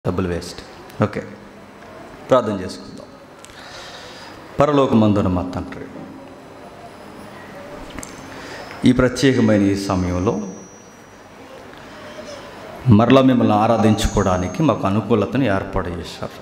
డబ్బులు waste okay ప్రార్థన చేసుకుందాం పరలోకమందున మా తండ్రి ఈ ప్రత్యేకమైన ఈ సమయంలో మరలా మిమ్మల్ని ఆరాధించుకోవడానికి మాకు అనుకూలతను ఏర్పాటు చేశారు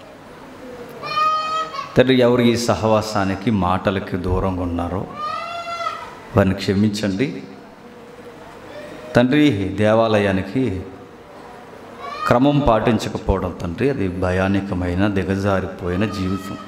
తండ్రి ఎవరు ఈ సహవాసానికి మాటలకి దూరంగా ఉన్నారో వారిని క్షమించండి తండ్రి దేవాలయానికి క్రమం పాటించకపోవడం తండ్రి అది భయానకమైన దిగజారిపోయిన జీవితం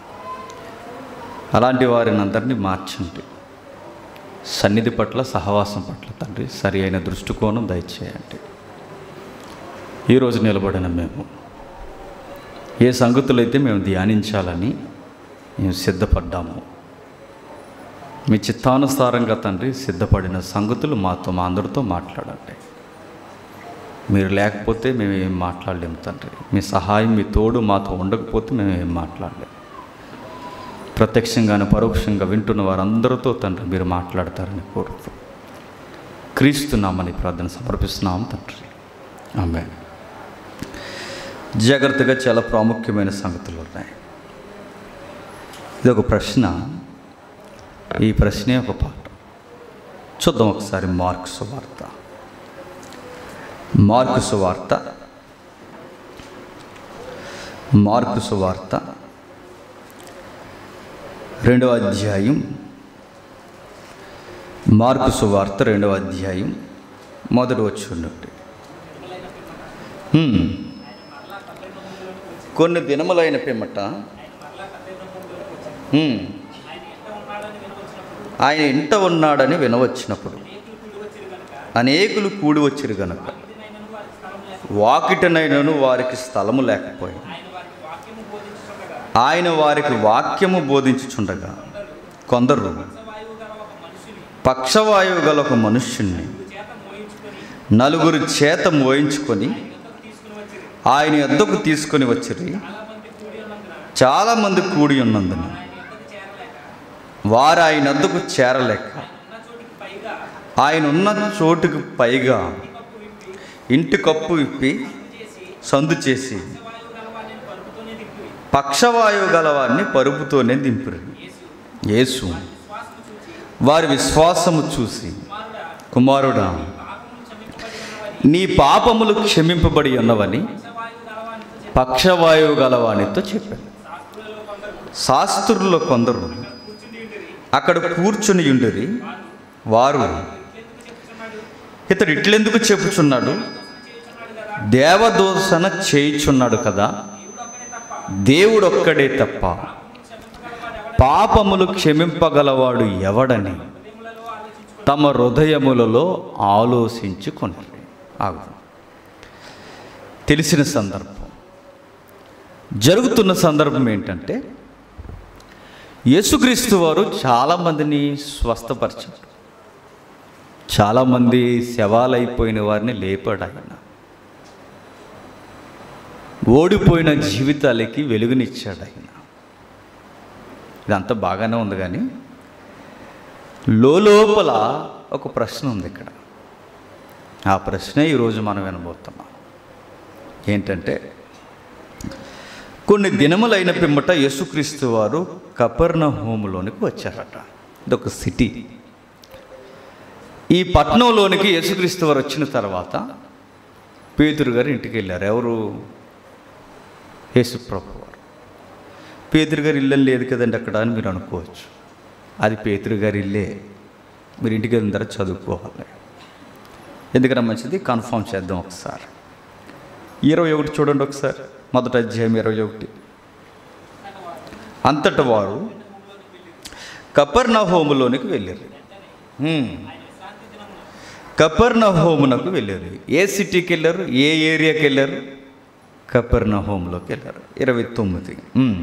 అలాంటి వారిని అందరినీ మార్చండి సన్నిధి పట్ల సహవాసం పట్ల తండ్రి సరి అయిన దృష్టికోణం దయచేయండి ఈరోజు నిలబడిన మేము ఏ సంగతులైతే మేము ధ్యానించాలని మేము సిద్ధపడ్డాము మీ చిత్తానుసారంగా తండ్రి సిద్ధపడిన సంగతులు మాతో మా అందరితో మాట్లాడండి మీరు లేకపోతే మేము ఏం మాట్లాడలేము తండ్రి మీ సహాయం మీ తోడు మాతో ఉండకపోతే మేము ఏం మాట్లాడలేము ప్రత్యక్షంగాను పరోక్షంగా వింటున్న వారందరితో తండ్రి మీరు మాట్లాడతారని కోరుతూ క్రీస్తున్నామని ప్రార్థన సమర్పిస్తున్నాం తండ్రి ఆమె జాగ్రత్తగా చాలా ప్రాముఖ్యమైన సంగతులు ఉన్నాయి ఇది ఒక ప్రశ్న ఈ ప్రశ్నే ఒక పాట చూద్దాం ఒకసారి మార్క్స్ వార్త మార్కు సువార్త మార్కు సువార్త రెండవ అధ్యాయం మార్కు సువార్త రెండవ అధ్యాయం మొదటి వచ్చున్నట్టు కొన్ని దినములైన పిమ్మట హ్మ్. ఆయన ఇంట ఉన్నాడని వినవచ్చినప్పుడు అనేకులు కూడి వచ్చిరు గనక వాకిటనైనను వారికి స్థలము లేకపోయింది ఆయన వారికి వాక్యము బోధించుచుండగా కొందరు పక్షవాయువు గల ఒక మనుష్యుణ్ణి నలుగురు చేత మోయించుకొని ఆయన యొద్దకు తీసుకొని వచ్చిరి చాలామంది కూడి ఉన్నందున వారు ఆయన వద్దకు చేరలేక ఆయన ఉన్న చోటుకు పైగా ఇంటి కప్పు విప్పి సందు చేసి పక్షవాయువు గలవారిని పరుపుతోనే దింపురు యేసు వారి విశ్వాసము చూసి కుమారుడా నీ పాపములు క్షమింపబడి ఉన్నవని పక్షవాయువు గలవానితో చెప్పాను శాస్త్రుల్లో కొందరు అక్కడ కూర్చుని ఉండిరి వారు ఇతడు ఇట్లెందుకు చెప్పుచున్నాడు దేవదోషణ చేయుచున్నాడు కదా దేవుడు ఒక్కడే తప్ప పాపములు క్షమింపగలవాడు ఎవడని తమ హృదయములలో ఆలోచించుకొని ఆగు తెలిసిన సందర్భం జరుగుతున్న సందర్భం ఏంటంటే యేసుక్రీస్తు వారు చాలామందిని స్వస్థపరిచారు చాలామంది శవాలైపోయిన వారిని లేపాడు ఆయన ఓడిపోయిన జీవితాలకి వెలుగునిచ్చాడు ఆయన ఇదంతా బాగానే ఉంది కానీ లోపల ఒక ప్రశ్న ఉంది ఇక్కడ ఆ ప్రశ్నే ఈరోజు మనం వినబోతున్నాం ఏంటంటే కొన్ని దినములైన పిమ్మట యేసుక్రీస్తు వారు కపర్ణ హోములోనికి వచ్చారట ఇదొక సిటీ ఈ పట్టణంలోనికి యేసుక్రీస్తు వారు వచ్చిన తర్వాత పేతురు గారు ఇంటికి వెళ్ళారు ఎవరు యేసుప్రభు వారు పేతురు గారి ఇల్లు లేదు కదండి అక్కడ అని మీరు అనుకోవచ్చు అది పేతురు గారి ఇల్లే మీరు ఇంటికి వెళ్ళిన తర్వాత చదువుకోవాలి ఎందుకన్నా మంచిది కన్ఫర్మ్ చేద్దాం ఒకసారి ఇరవై ఒకటి చూడండి ఒకసారి మొదటి అధ్యాయం ఇరవై ఒకటి అంతట వారు కపర్ణ హోములోనికి వెళ్ళారు హ్మ్. కపర్ణ హోమునకు వెళ్ళారు ఏ సిటీకి వెళ్ళారు ఏ ఏరియాకి వెళ్ళారు కపర్ణ హోమ్లోకి వెళ్ళారు ఇరవై తొమ్మిది హ్మ్.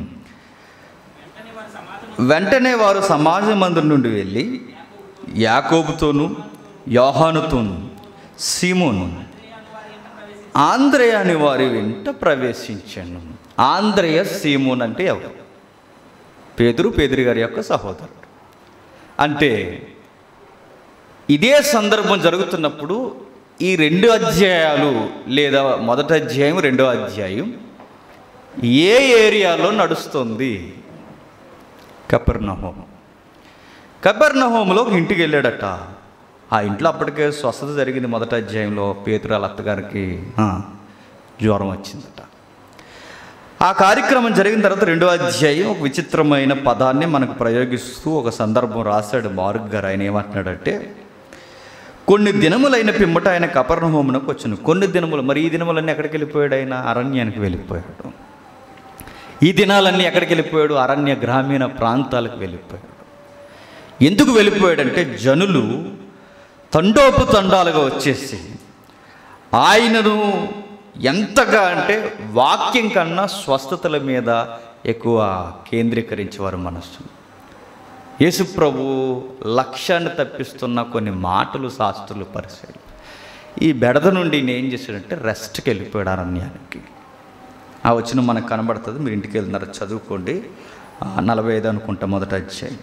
వెంటనే వారు సమాజ మందిరం నుండి వెళ్ళి యాకోబుతోనూ యోహానుతోనూ సీమోను ఆంధ్రయ అని వారి వెంట ప్రవేశించాను ఆంధ్రయ సీమోన్ అంటే ఎవరు పేదరు పేదరి గారి యొక్క సహోదరుడు అంటే ఇదే సందర్భం జరుగుతున్నప్పుడు ఈ రెండు అధ్యాయాలు లేదా మొదటి అధ్యాయం రెండో అధ్యాయం ఏ ఏరియాలో నడుస్తుంది కపెర్నహోం కపెర్నహోంలో ఒక ఇంటికి వెళ్ళాడట ఆ ఇంట్లో అప్పటికే స్వస్థత జరిగింది మొదటి అధ్యాయంలో పేతురాల అత్తగారికి ఆ, జ్వరం వచ్చిందట ఆ కార్యక్రమం జరిగిన తర్వాత రెండో అధ్యాయం ఒక విచిత్రమైన పదాన్ని మనకు ప్రయోగిస్తూ ఒక సందర్భం రాశాడు మార్గ్ గారు ఆయన ఏమంటున్నాడంటే కొన్ని దినములైన పిమ్మట ఆయన కపర్ణహోమునకు వచ్చాను కొన్ని దినములు మరి ఈ దినములన్నీ ఎక్కడికి వెళ్ళిపోయాడు ఆయన అరణ్యానికి వెళ్ళిపోయాడు ఈ దినాలన్నీ ఎక్కడికి వెళ్ళిపోయాడు అరణ్య గ్రామీణ ప్రాంతాలకు వెళ్ళిపోయాడు ఎందుకు వెళ్ళిపోయాడంటే జనులు తండోపు తండాలుగా వచ్చేసి ఆయనను ఎంతగా అంటే వాక్యం కన్నా స్వస్థతల మీద ఎక్కువ కేంద్రీకరించేవారు మనస్సు యేసుప్రభు లక్ష్యాన్ని తప్పిస్తున్న కొన్ని మాటలు శాస్త్రులు పరిశీలి ఈ బెడద నుండి ఈయన ఏం చేశాడంటే రెస్ట్కి వెళ్ళిపోయాడు అరణ్యానికి ఆ వచ్చిన మనకు కనబడుతుంది మీరు ఇంటికి వెళ్తున్నారు చదువుకోండి ఆ, నలభై ఐదు అనుకుంటా మొదట అధ్యాయం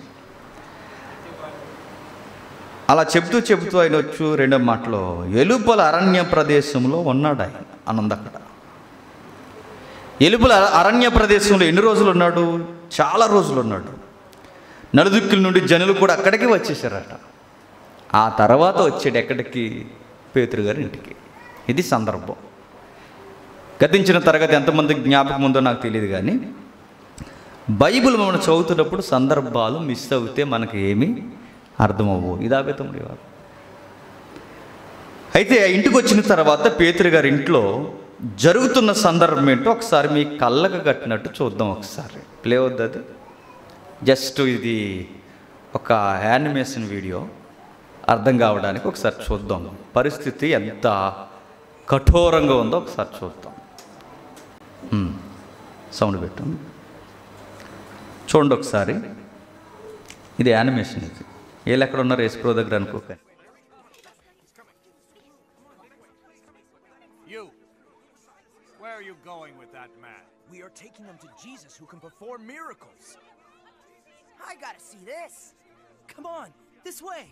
అలా చెబుతూ చెబుతూ ఆయన వచ్చు రెండో మాటలో ఎలుపల అరణ్య ప్రదేశంలో ఉన్నాడు ఆయన అనంద అక్కడ ఎలుపల అరణ్య ప్రదేశంలో ఎన్ని రోజులు ఉన్నాడు చాలా రోజులు ఉన్నాడు నలుదిక్కుల నుండి జనులు కూడా అక్కడికి వచ్చేసారట ఆ తర్వాత వచ్చాడు ఎక్కడికి పేతురు గారి ఇంటికి ఇది సందర్భం గతించిన తరగతి ఎంతమందికి జ్ఞాపకం ఉందో నాకు తెలియదు కానీ బైబిల్ మనం చదువుతున్నప్పుడు సందర్భాలు మిస్ అవుతే మనకి ఏమీ అర్థమవ్వవు ఇదాబే తమ్ముడి వారు అయితే ఆ ఇంటికి వచ్చిన తర్వాత పేతురు గారి ఇంట్లో జరుగుతున్న సందర్భం ఏంటో ఒకసారి మీ కళ్ళకు కట్టినట్టు చూద్దాం ఒకసారి ప్లే అవుద్ది అది జస్ట్ ఇది ఒక యానిమేషన్ వీడియో అర్థం కావడానికి ఒకసారి చూద్దాం పరిస్థితి ఎంత కఠోరంగా ఉందో ఒకసారి చూద్దాం మ్మ్. సౌండ్ పెట్టు చూడండి ఒకసారి ఇది యానిమేషన్ ఇది వీళ్ళు ఎక్కడ ఉన్నారు యేసుప్రో దగ్గర అనుకోక You! Where are you going with that man? We are taking them to Jesus who can perform miracles. I gotta see this. Come on, this way.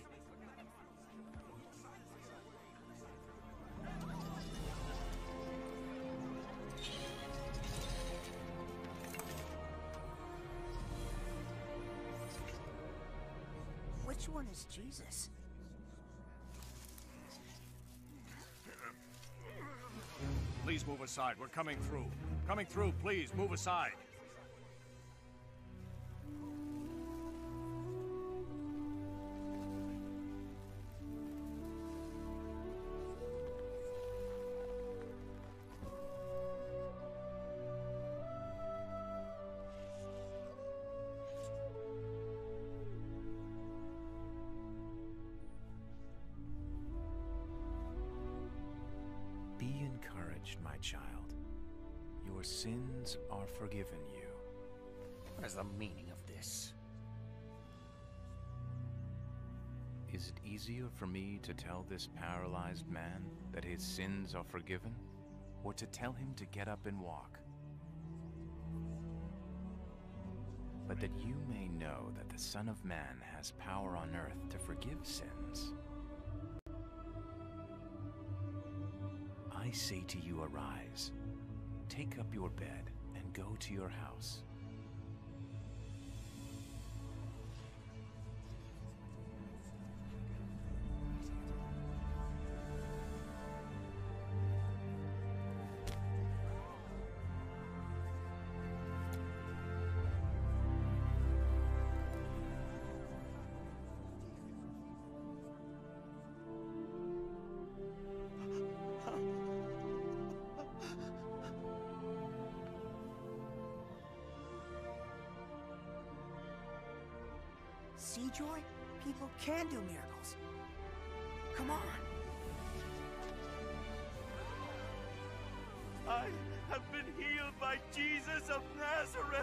Which one is Jesus? Please move aside. We're coming through. Coming through, please move aside. Be encouraged, my child. Your sins are forgiven you. What is the meaning of this? Is it easier for me to tell this paralyzed man that his sins are forgiven, or to tell him to get up and walk? But that you may know that the Son of Man has power on earth to forgive sins. I say to you, arise, take up your bed, and go to your house. See, Joy? People can do miracles. Come on. I have been healed by Jesus of Nazareth.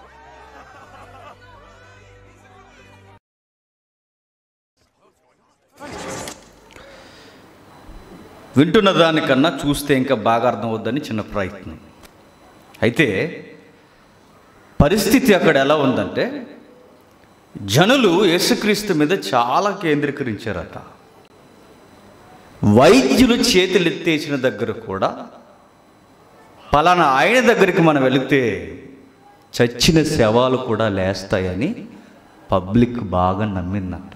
వింటున్న దానికన్నా చూస్తే ఇంకా బాగా అర్థమవుద్దని చిన్న ప్రయత్నం అయితే పరిస్థితి అక్కడ ఎలా ఉందంటే జనులు యేసుక్రీస్తు మీద చాలా కేంద్రీకరించారట వైద్యులు చేతులు ఎత్తేసిన దగ్గర కూడా పలానా ఆయన దగ్గరికి మనం వెళితే చచ్చిన శవాలు కూడా లేస్తాయని పబ్లిక్ బాగా నమ్మిందంట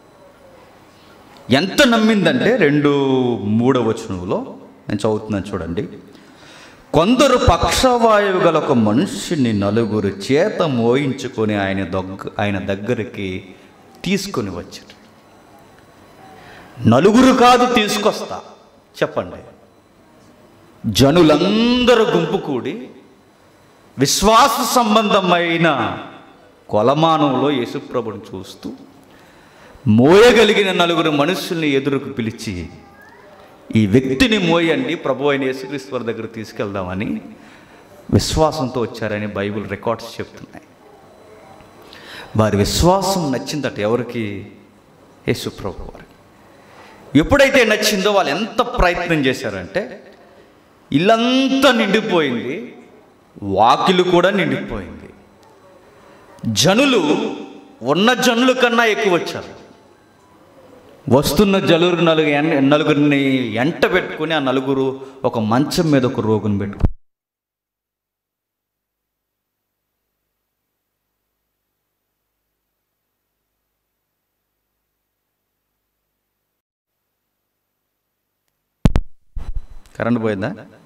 ఎంత నమ్మిందంటే రెండు మూడవ వచనంలో నేను చదువుతున్నాను చూడండి కొందరు పక్షవాయువు గల ఒక మనుష్యుని నలుగురు చేత మోయించుకొని ఆయన దగ్గ ఆయన దగ్గరికి తీసుకొని వచ్చారు నలుగురు కాదు తీసుకొస్తా చెప్పండి జనులందరూ గుంపు కూడి విశ్వాస సంబంధమైన కొలమానంలో యేసుప్రభుని చూస్తూ మోయగలిగిన నలుగురు మనుషుల్ని ఎదురుకు పిలిచి ఈ వ్యక్తిని మోయండి ప్రభు అయిన యేసుక్రీస్తు వారి దగ్గర తీసుకెళ్దామని విశ్వాసంతో వచ్చారని బైబిల్ రికార్డ్స్ చెప్తున్నాయి వారి విశ్వాసం నచ్చిందట ఎవరికి యేసుప్రభు వారికి ఎప్పుడైతే నచ్చిందో వాళ్ళు ఎంత ప్రయత్నం చేశారంటే ఇల్లంతా నిండిపోయింది వాకిలు కూడా నిండిపోయింది జనులు ఉన్న జనుల కన్నా ఎక్కువ వచ్చారు వస్తున్న జలురు నలుగు ఎన్- నలుగురిని ఎంట పెట్టుకుని ఆ నలుగురు ఒక మంచం మీద ఒక రోగుని పెట్టుకుని కరెంట్ పోయిందా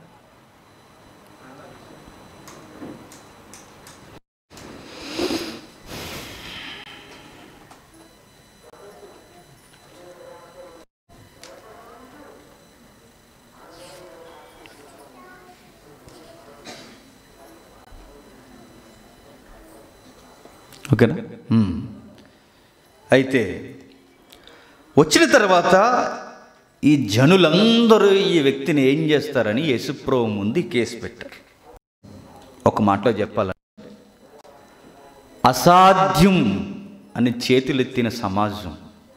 ఓకేనా మ్మ్. అయితే వచ్చిన తర్వాత ఈ జనులందరూ ఈ వ్యక్తిని ఏం చేస్తారని యేసుప్రభు ముందు ఈ కేసు పెట్టారు ఒక మాటలో చెప్పాలంటే అసాధ్యం అని చేతులెత్తిన సమాజం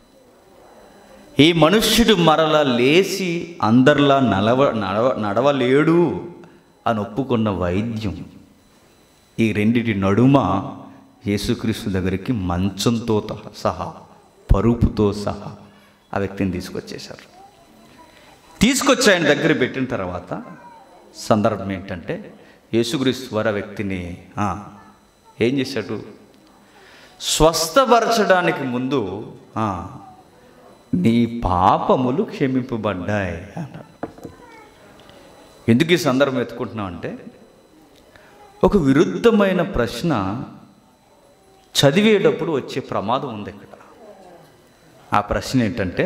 ఈ మనుష్యుడు మరల లేచి అందరిలా నడవ నడవ నడవలేడు అని ఒప్పుకున్న వైద్యం ఈ రెండిటి నడుమ యేసుక్రీస్తు దగ్గరికి మంచంతో త- సహా పరుపుతో సహా ఆ వ్యక్తిని తీసుకొచ్చేశారు తీసుకొచ్చి ఆయన దగ్గర పెట్టిన తర్వాత సందర్భం ఏంటంటే యేసుక్రీస్తు వారు ఆ వ్యక్తిని ఆ, ఏం చేశాడు స్వస్థపరచడానికి ముందు ఆ, నీ పాపములు క్షమింపబడ్డాయి అన్నాడు ఎందుకు ఈ సందర్భం ఎత్తుకుంటున్నాం అంటే ఒక విరుద్ధమైన ప్రశ్న చదివేటప్పుడు వచ్చే ప్రమాదం ఉంది ఇక్కడ ఆ ప్రశ్న ఏంటంటే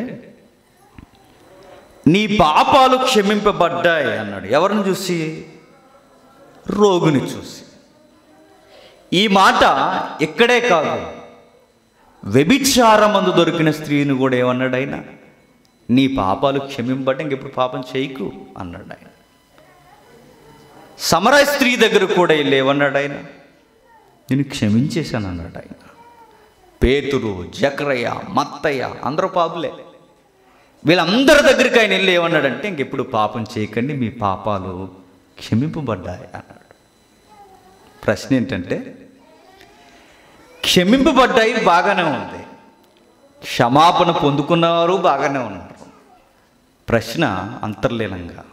నీ పాపాలు క్షమింపబడ్డాయి అన్నాడు ఎవరిని చూసి రోగుని చూసి ఈ మాట ఇక్కడే కాదు వ్యభిచారమందు దొరికిన స్త్రీని కూడా ఏమన్నాడు ఆయన నీ పాపాలు క్షమింపబడ్డా ఇంకెప్పుడు పాపం చేయకు అన్నాడు ఆయన సమరయ స్త్రీ దగ్గర కూడా వెళ్ళి ఏమన్నాడు ఆయన నేను క్షమించేశాను అన్నాడు ఆయన పేతురు జకరయ్య మత్తయ్య అందరూ పాపులే వీళ్ళందరి దగ్గరికి ఆయన వెళ్ళి ఏమన్నాడంటే ఇంకెప్పుడు పాపం చేయకండి మీ పాపాలు క్షమింపబడ్డాయి అన్నాడు ప్రశ్న ఏంటంటే క్షమింపబడ్డాయి బాగానే ఉంది క్షమాపణ పొందుకున్నవారు బాగానే ఉన్నారు ప్రశ్న అంతర్లీనంగా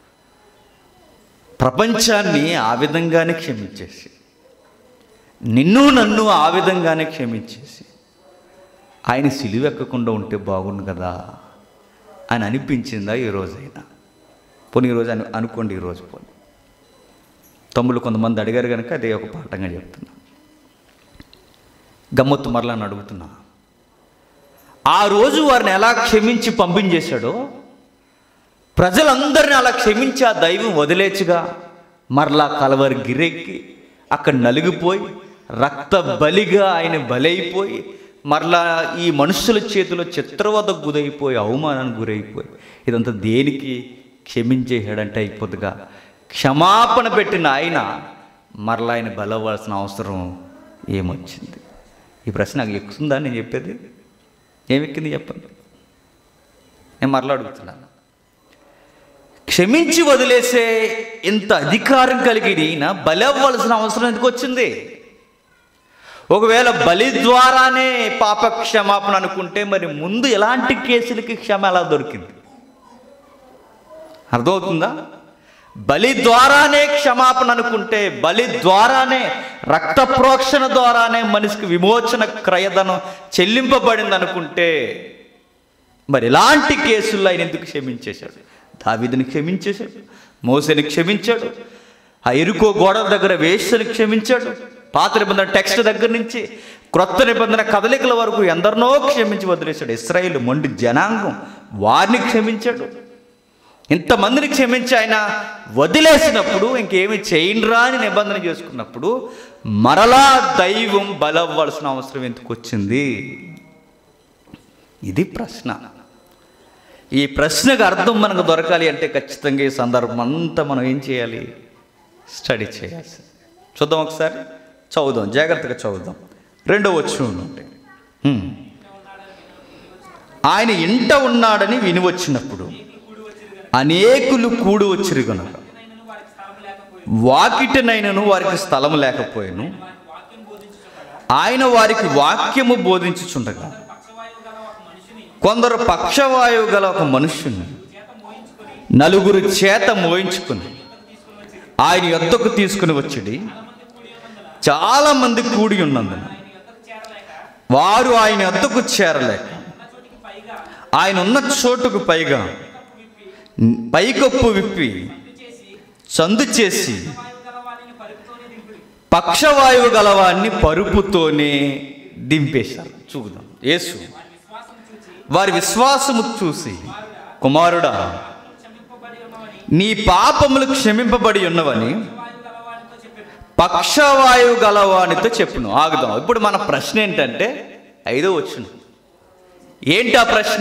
ప్రపంచాన్ని ఆ విధంగానే క్షమించేసి నిన్ను నన్ను ఆ విధంగానే క్షమించేసి ఆయన సిలువెక్కకుండా ఉంటే బాగుండు కదా అని అనిపించిందా ఈ రోజైనా పోనీ ఈరోజు అను అనుకోండి ఈరోజు పోనీ తమ్ముళ్ళు కొంతమంది అడిగారు కనుక అదే ఒక పాఠంగా చెప్తున్నా గమ్మత్తు మరలా అని అడుగుతున్నా ఆ రోజు వారిని ఎలా క్షమించి పంపించేశాడో ప్రజలందరిని అలా క్షమించి ఆ దైవం వదిలేచుగా మరలా కలవరి గిరెక్కి అక్కడ నలిగిపోయి రక్త బలిగా ఆయన బలైపోయి మరలా ఈ మనుషుల చేతిలో చిత్రవదకు గురైపోయి అవమానానికి గురైపోయి ఇదంతా దేనికి క్షమించేసాడంటే అయిపోతుగా క్షమాపణ పెట్టిన ఆయన మరలా ఆయన బలవలసిన అవసరం ఏమొచ్చింది ఈ ప్రశ్న నాకు ఎక్కుతుందా నేను చెప్పేది ఏమెక్కింది చెప్పండి నేను మరలా అడుగుతున్నాను క్షమించి వదిలేసే ఇంత అధికారం కలిగిన ఈయన బలి అవ్వాల్సిన అవసరం ఎందుకు వచ్చింది ఒకవేళ బలి ద్వారానే పాప క్షమాపణ అనుకుంటే మరి ముందు ఎలాంటి కేసులకి క్షమ ఎలా దొరికింది అర్థమవుతుందా బలి ద్వారానే క్షమాపణ అనుకుంటే బలి ద్వారానే రక్త ప్రోక్షణ ద్వారానే మనిషికి విమోచన క్రయధనం చెల్లింపబడింది అనుకుంటే మరి ఇలాంటి కేసుల్లో ఆయన ఎందుకు క్షమించేశాడు దావీదుని క్షమించేశాడు మోసని క్షమించాడు ఆ ఎరుకో గోడల దగ్గర వేషని క్షమించాడు పాత నిబంధన టెక్స్ట్ దగ్గర నుంచి క్రొత్త నిబంధన కదలికల వరకు ఎందరినో క్షమించి వదిలేశాడు ఇస్రాయిల్ మొండి జనాంగం వారిని క్షమించాడు ఇంతమందిని క్షమించి ఆయన వదిలేసినప్పుడు ఇంకేమి చేయండిరా అని నిబంధన చేసుకున్నప్పుడు మరలా దైవం బలవ్వాల్సిన అవసరం ఎందుకు వచ్చింది ఇది ప్రశ్న ఈ ప్రశ్నకు అర్థం మనకు దొరకాలి అంటే ఖచ్చితంగా ఈ సందర్భం అంతా మనం ఏం చేయాలి స్టడీ చేయాలి చూద్దాం ఒకసారి చదువుదాం జాగ్రత్తగా చదువుదాం రెండో వచ్చి ఉంటే ఆయన ఇంట ఉన్నాడని విని వచ్చినప్పుడు అనేకులు కూడి వచ్చిరు గనుక వాకిటినైనను వారికి స్థలం లేకపోయాను ఆయన వారికి వాక్యము బోధించుచుండగా కొందరు పక్షవాయువు గల ఒక మనుష్యుని నలుగురు చేత మోయించుకుని ఆయన యొద్దకు తీసుకుని వచ్చి చాలా మంది కూడి ఉన్నందున వారు ఆయన యొద్దకు చేరలేక ఆయన ఉన్న చోటుకు పైగా పైకప్పు విప్పి చందు చేసి పక్షవాయువు గలవాన్ని పరుపుతోనే దింపేశారు చూద్దాం యేసు వారి విశ్వాసము చూసి కుమారుడా నీ పాపములు క్షమింపబడి ఉన్నవని పక్షవాయువు గలవానితో చెప్పును ఆగుదాం ఇప్పుడు మన ప్రశ్న ఏంటంటే ఐదో వచ్చును ఏంటి ఆ ప్రశ్న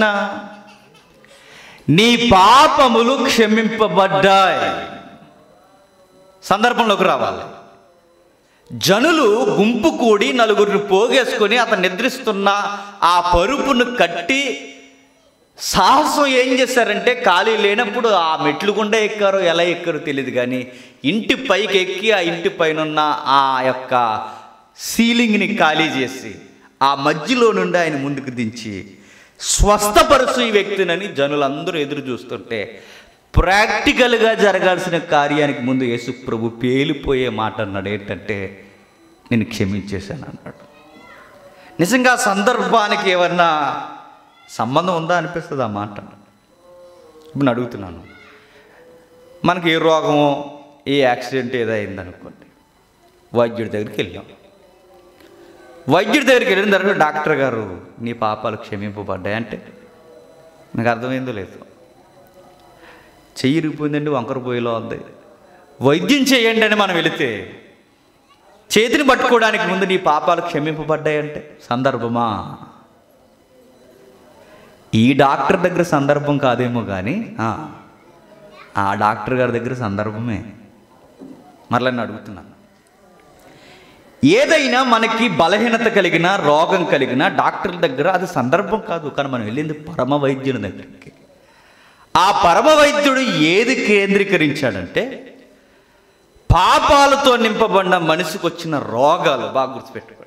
నీ పాపములు క్షమింపబడ్డాయి సందర్భంలోకి రావాలి జనులు గుంపు కూడి నలుగురిని పోగేసుకొని అతను నిద్రిస్తున్న ఆ పరుపును కట్టి సాహసం ఏం చేశారంటే ఖాళీ లేనప్పుడు ఆ మెట్లు గుండా ఎక్కారో ఎలా ఎక్కారో తెలియదు కానీ ఇంటి పైకి ఎక్కి ఆ ఇంటి పైన ఉన్న ఆ యొక్క సీలింగ్ని ఖాళీ చేసి ఆ మధ్యలో నుండి ఆయన ముందుకు దించి స్వస్థపరుచు ఈ వ్యక్తినని జనులందరూ ఎదురు చూస్తుంటే ప్రాక్టికల్గా జరగాల్సిన కార్యానికి ముందు యేసు ప్రభు పేలిపోయే మాట అన్నాడు ఏంటంటే నేను క్షమించేశాను అన్నాడు నిజంగా ఆ సందర్భానికి ఏమన్నా సంబంధం ఉందా అనిపిస్తుంది ఆ మాట ఇప్పుడు నేను అడుగుతున్నాను మనకి ఏ రోగమో ఏ యాక్సిడెంట్ ఏదో అయిందనుకోండి వైద్యుడి దగ్గరికి వెళ్ళాం వైద్యుడి దగ్గరికి వెళ్ళిన తర్వాత డాక్టర్ గారు నీ పాపాలు క్షమింపబడ్డాయి అంటే నాకు అర్థమైందో లేదు చెయ్యి ఇరిగిపోయిందండి వంకర పోయిలో ఉంది వైద్యం చేయండి అని మనం వెళితే చేతిని పట్టుకోవడానికి ముందు నీ పాపాలు క్షమింపబడ్డాయి అంటే సందర్భమా ఈ డాక్టర్ దగ్గర సందర్భం కాదేమో కానీ ఆ, ఆ డాక్టర్ గారి దగ్గర సందర్భమే మరలా నేను అడుగుతున్నాను ఏదైనా మనకి బలహీనత కలిగిన రోగం కలిగిన డాక్టర్ల దగ్గర అది సందర్భం కాదు కానీ మనం వెళ్ళింది పరమ వైద్యుని దగ్గరికి ఆ పరమ వైద్యుడు ఏది కేంద్రీకరించాడంటే పాపాలతో నింపబడిన మనిషికి వచ్చిన రోగాలు బాగా గుర్తుపెట్టుకోండి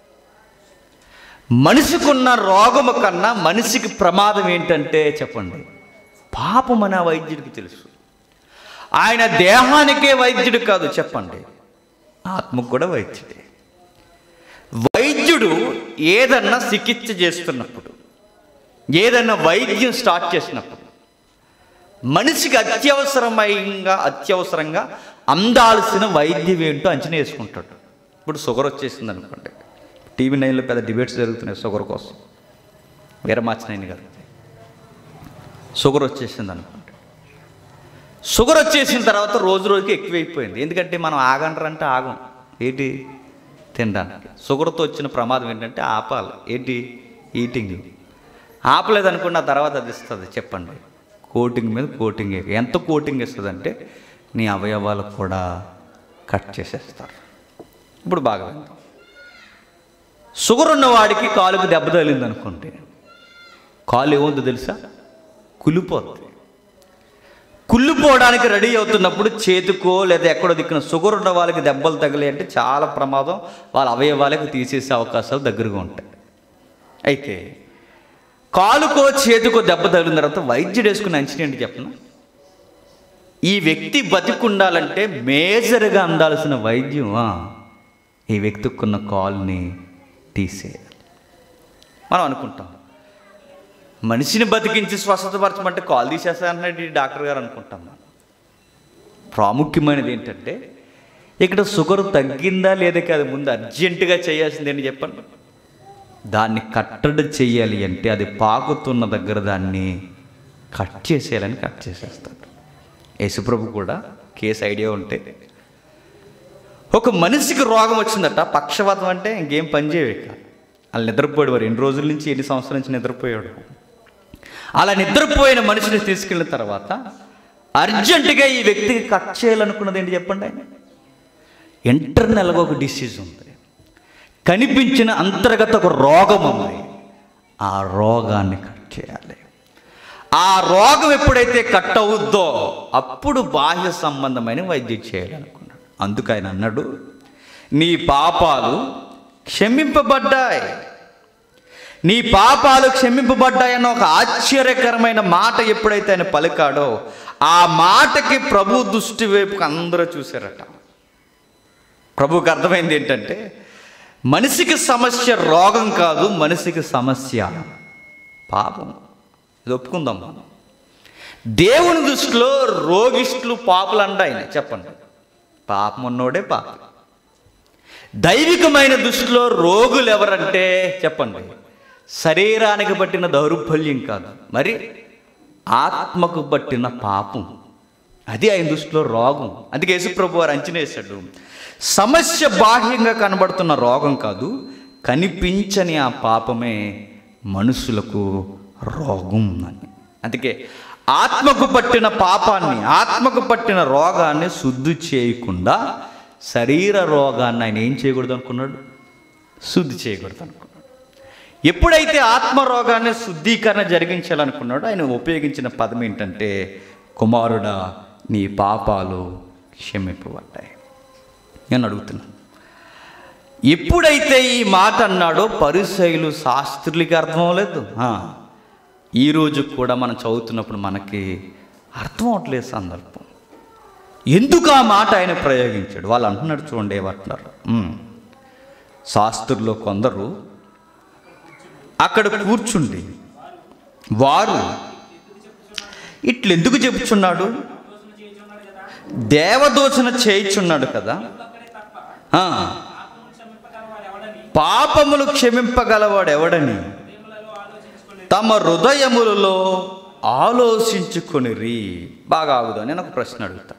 మనిషికున్న రోగము కన్నా మనిషికి ప్రమాదం ఏంటంటే చెప్పండి పాపం అనే వైద్యుడికి తెలుసు ఆయన దేహానికే వైద్యుడు కాదు చెప్పండి ఆత్మకు కూడా వైద్యుడే వైద్యుడు ఏదన్నా చికిత్స చేస్తున్నప్పుడు ఏదన్నా వైద్యం స్టార్ట్ చేసినప్పుడు మనిషికి అత్యవసరమైంగా అత్యవసరంగా అందాల్సిన వైద్యం ఏంటో అంచనా వేసుకుంటాడు ఇప్పుడు షుగర్ వచ్చేసింది అనుకోండి టీవీ నైన్లో పెద్ద డిబేట్స్ జరుగుతున్నాయి షుగర్ కోసం వీరమాచినైన్ గారు షుగర్ వచ్చేసింది అనుకోండి షుగర్ వచ్చేసిన తర్వాత రోజు రోజుకి ఎక్కువైపోయింది ఎందుకంటే మనం ఆగంటారంటే ఆగం ఏంటి తినడానికి షుగర్తో వచ్చిన ప్రమాదం ఏంటంటే ఆపాలి ఏంటి ఈటింగ్ ఆపలేదనుకోండి ఆ తర్వాత అది ఇస్తుంది చెప్పండి కోటింగ్ మీద కోటింగ్ ఎంత కోటింగ్ ఇస్తుందంటే నీ అవయవాలు కూడా కట్ చేసేస్తారు ఇప్పుడు బాగా విందాం షుగర్ ఉన్నవాడికి కాలుకి దెబ్బ తగిలింది అనుకోండి కాలు ఏముందో తెలుసా కులిపోతుంది కుళ్ళిపోవడానికి రెడీ అవుతున్నప్పుడు చేతికో లేదా ఎక్కడో దిక్కున షుగర్ ఉన్న వాళ్ళకి దెబ్బలు తగిలి అంటే చాలా ప్రమాదం వాళ్ళ అవయవాలకు తీసేసే అవకాశాలు దగ్గరగా ఉంటాయి అయితే కాలుకో చేతికో దెబ్బ తగిలిన తర్వాత వైద్యుడు వేసుకున్న అంచనా ఏంటి చెప్పను ఈ వ్యక్తి బతికుండాలంటే మేజర్గా అందాల్సిన వైద్యం ఆ, ఈ వ్యక్తికున్న కాల్ని తీసేయాలి మనం అనుకుంటాం మనిషిని బతికించి స్వస్థతపరచమంటే కాల్ తీసేస్తా అన్నాడు ఈ డాక్టర్ గారు అనుకుంటాం మనం ప్రాముఖ్యమైనది ఏంటంటే ఇక్కడ షుగర్ తగ్గిందా లేదా కాదు ముందు అర్జెంటుగా చేయాల్సింది ఏంటి చెప్పండి దాన్ని కట్టడి చేయాలి అంటే అది పాకుతున్న దగ్గర దాన్ని కట్ చేసేయాలని కట్ చేసేస్తాడు యేసుప్రభు కూడా కేసు ఐడియా ఉంటే ఒక మనిషికి రోగం వచ్చిందట పక్షవాతం అంటే ఇంకేం పని చేయవే కాదు వాళ్ళు నిద్రపోయాడు వారు ఎన్ని రోజుల నుంచి ఎన్ని సంవత్సరాల నుంచి నిద్రపోయాడు అలా నిద్రపోయిన మనిషిని తీసుకెళ్ళిన తర్వాత అర్జెంటుగా ఈ వ్యక్తికి కట్ చేయాలనుకున్నది ఏంటి చెప్పండి ఆయన ఇంటర్నల్గా ఒక డిసీజ్ ఉంది కనిపించిన అంతర్గత ఒక రోగం ఉంది ఆ రోగాన్ని కట్ చేయాలి ఆ రోగం ఎప్పుడైతే కట్ అవుద్దో అప్పుడు బాహ్య సంబంధమైన వైద్యం చేయాలనుకున్నాడు అందుకు ఆయన అన్నాడు నీ పాపాలు క్షమింపబడ్డాయి నీ పాపాలు క్షమింపబడ్డాయన్న ఒక ఆశ్చర్యకరమైన మాట ఎప్పుడైతే ఆయన పలికాడో ఆ మాటకి ప్రభు దృష్టి వైపుకి అందరూ చూశారట ప్రభువుకి అర్థమైంది ఏంటంటే మనిషికి సమస్య రోగం కాదు మనిషికి సమస్య పాపం ఇది ఒప్పుకుందాం మనం దేవుని దృష్టిలో రోగిష్టులు పాపులు అంట ఆయన చెప్పండి పాపం ఉన్నోడే పాపం దైవికమైన దృష్టిలో రోగులు ఎవరంటే చెప్పండి శరీరానికి పట్టిన దౌర్బల్యం కాదు మరి ఆత్మకు పట్టిన పాపం అది ఆయన దృష్టిలో రోగం అందుకే యేసుప్రభు వారు అంచనా వేశాడు సమస్య బాహ్యంగా కనబడుతున్న రోగం కాదు కనిపించని ఆ పాపమే మనుషులకు రోగం అని అందుకే ఆత్మకు పట్టిన పాపాన్ని ఆత్మకు పట్టిన రోగాన్ని శుద్ధి చేయకుండా శరీర రోగాన్ని ఆయన ఏం చేయకూడదు అనుకున్నాడు శుద్ధి చేయకూడదు అనుకున్నాడు ఎప్పుడైతే ఆత్మరోగాన్ని శుద్ధీకరణ జరిగించాలనుకున్నాడో ఆయన ఉపయోగించిన పదం ఏంటంటే కుమారుడా నీ పాపాలు క్షమింపబడ్డాయి నేను అడుగుతున్నాను ఎప్పుడైతే ఈ మాట అన్నాడో పరిశైలు శాస్త్రులకి అర్థం అవ్వలేదు ఆ, ఈరోజు కూడా మనం చదువుతున్నప్పుడు మనకి అర్థం అవట్లేదు సందర్భం ఎందుకు ఆ మాట ఆయన ప్రయోగించాడు వాళ్ళు అంటున్నాడు చూడండి ఏమంటున్నారు ఉమ్. శాస్త్రుల్లో కొందరు అక్కడ కూర్చుండి వారు ఇట్లెందుకు చెప్పుచున్నాడు దేవదోచన చేయుచున్నాడు కదా ఆ. పాపములు క్షమింపగలవాడు ఎవడని తమ హృదయములలో ఆలోచించుకొనిరి బాగా ఆగుదా నేను ఒక ప్రశ్న అడుగుతా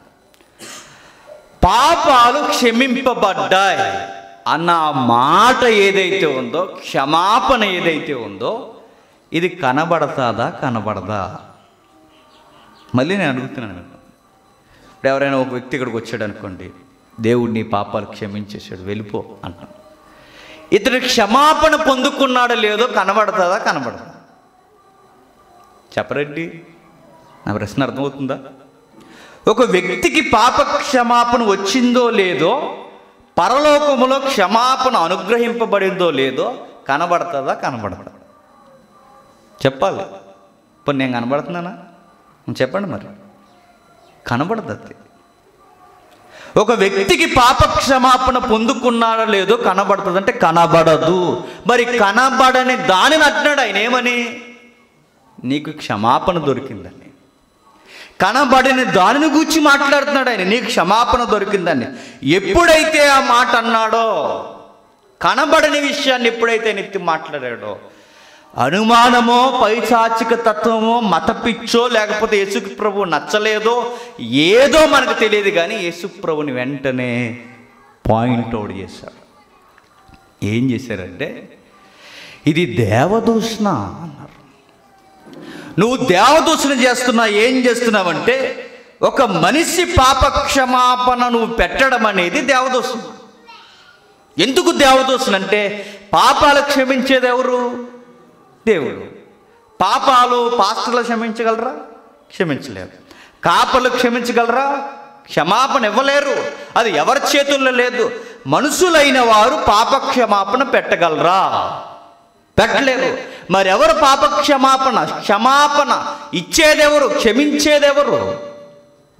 పాపాలు క్షమింపబడ్డాయి అన్న ఆ మాట ఏదైతే ఉందో క్షమాపణ ఏదైతే ఉందో ఇది కనబడతాదా కనబడదా మళ్ళీ నేను అడుగుతున్నాను మీకు. ఇప్పుడు ఎవరైనా ఒక వ్యక్తి ఇక్కడికి వచ్చాడు అనుకోండి దేవుడు నీ పాపాలు క్షమించేశాడు వెళ్ళిపో అంటాం ఇతడు క్షమాపణ పొందుకున్నాడో లేదో కనబడుతుందా కనబడదా చెప్పరండి నా ప్రశ్న అర్థమవుతుందా ఒక వ్యక్తికి పాప క్షమాపణ వచ్చిందో లేదో పరలోకములో క్షమాపణ అనుగ్రహింపబడిందో లేదో కనబడుతుందా కనబడదా చెప్పాలి ఇప్పుడు నేను కనబడుతున్నానా చెప్పండి మరి కనబడదు అది ఒక వ్యక్తికి పాప క్షమాపణ పొందుకున్నాడో లేదో కనబడుతుంది అంటే కనబడదు మరి కనబడని దానిని అంటున్నాడు ఆయన ఏమని నీకు క్షమాపణ దొరికిందని కనబడిన దానిని గూర్చి మాట్లాడుతున్నాడు ఆయన నీకు క్షమాపణ దొరికిందని ఎప్పుడైతే ఆ మాట అన్నాడో కనబడని విషయాన్ని ఎప్పుడైతే నెత్తి మాట్లాడాడో అనుమానమో పైచాచిక తత్వమో మతపిచ్చో లేకపోతే యేసు ప్రభు నచ్చలేదో ఏదో మనకు తెలియదు కానీ యేసు ప్రభుని వెంటనే పాయింట్ అవుట్ చేశాడు ఏం చేశారంటే ఇది దేవదూషణ అన్నారు నువ్వు దేవదూషణ చేస్తున్నా ఏం చేస్తున్నావంటే ఒక మనిషి పాప క్షమాపణ నువ్వు పెట్టడం అనేది దేవదూషణ ఎందుకు దేవదూషణ అంటే పాపాలు క్షమించేది ఎవరు దేవుడు పాపాలు పాస్టర్లు క్షమించగలరా క్షమించలేరు కాపలు క్షమించగలరా క్షమాపణ ఇవ్వలేరు అది ఎవరి చేతుల్లో లేదు మనుషులైన వారు పాప క్షమాపణ పెట్టగలరా పెట్టలేరు మరి ఎవరు పాప క్షమాపణ క్షమాపణ ఇచ్చేదెవరు క్షమించేదెవరు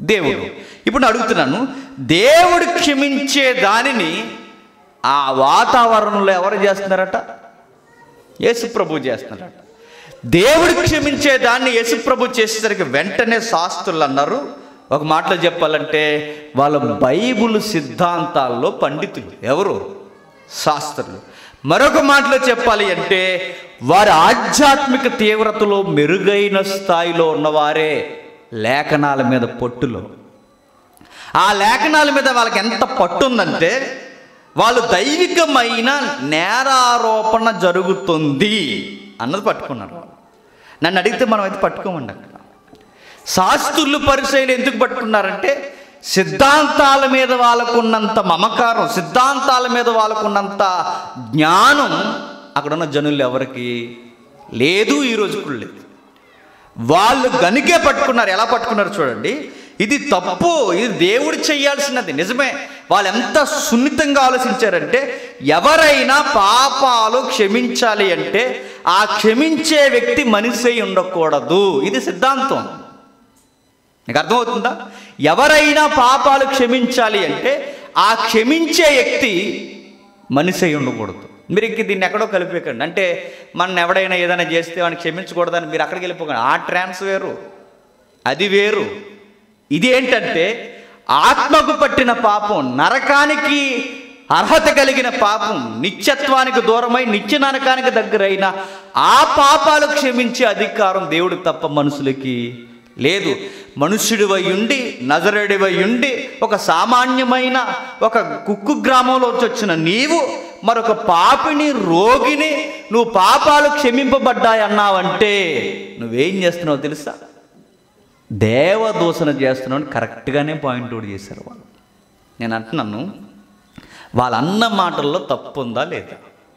దేవుడు ఇప్పుడు నేను అడుగుతున్నాను దేవుడు క్షమించే దానిని ఆ వాతావరణంలో ఎవరు చేస్తున్నారట యేసు ప్రభు చేస్తున్నారట దేవుడు క్షమించే దాన్ని యేసు ప్రభు చేసేసరికి వెంటనే శాస్త్రులు అన్నారు ఒక మాటలో చెప్పాలంటే వాళ్ళ బైబుల్ సిద్ధాంతాల్లో పండితులు ఎవరు శాస్త్రులు మరొక మాటలో చెప్పాలి అంటే వారి ఆధ్యాత్మిక తీవ్రతలో మెరుగైన స్థాయిలో ఉన్నవారే లేఖనాల మీద పొట్టులో ఆ లేఖనాల మీద వాళ్ళకి ఎంత పట్టు ఉందంటే వాళ్ళు దైవికమైన నేరారోపణ జరుగుతుంది అన్నది పట్టుకున్నారు నన్ను అడిగితే మనం అయితే పట్టుకోమండి అక్కడ శాస్త్రులు పరిశైలు ఎందుకు పట్టుకున్నారంటే సిద్ధాంతాల మీద వాళ్ళకున్నంత మమకారం సిద్ధాంతాల మీద వాళ్ళకున్నంత జ్ఞానం అక్కడ ఉన్న జనులు ఎవరికి లేదు ఈ రోజు కూడా లేదు వాళ్ళు గనికే పట్టుకున్నారు ఎలా పట్టుకున్నారు చూడండి ఇది తప్పు ఇది దేవుడు చేయాల్సినది నిజమే వాళ్ళు ఎంత సున్నితంగా ఆలోచించారంటే ఎవరైనా పాపాలు క్షమించాలి అంటే ఆ క్షమించే వ్యక్తి మనిషి అయి ఉండకూడదు ఇది సిద్ధాంతం నీకు అర్థమవుతుందా ఎవరైనా పాపాలు క్షమించాలి అంటే ఆ క్షమించే వ్యక్తి మనిషి అయి ఉండకూడదు మీరు ఇంక దీన్ని ఎక్కడో కలిపేకండి అంటే మన ఎవడైనా ఏదైనా చేస్తే వాడిని క్షమించకూడదని మీరు అక్కడికి వెళ్ళిపోకండి ఆ ట్రాన్స్ వేరు అది వేరు ఇది ఏంటంటే ఆత్మకు పట్టిన పాపం నరకానికి అర్హత కలిగిన పాపం నిత్యత్వానికి దూరమై నిత్య నరకానికి దగ్గరైన ఆ పాపాలు క్షమించే అధికారం దేవుడు తప్ప మనుషులకి లేదు మనుష్యుడివై ఉండి నజరేడివై ఉండి ఒక సామాన్యమైన ఒక కుక్కు గ్రామంలో వచ్చిన నీవు మరొక పాపిని రోగిని నువ్వు పాపాలు క్షమింపబడ్డాయన్నావంటే నువ్వేం చేస్తున్నావు తెలుసా దేవదూషణ చేస్తున్నావు అని కరెక్ట్గానే పాయింట్ అవుట్ చేశారు వాళ్ళు నేను అంటున్నాను వాళ్ళ అన్న మాటల్లో తప్పు ఉందా లేదా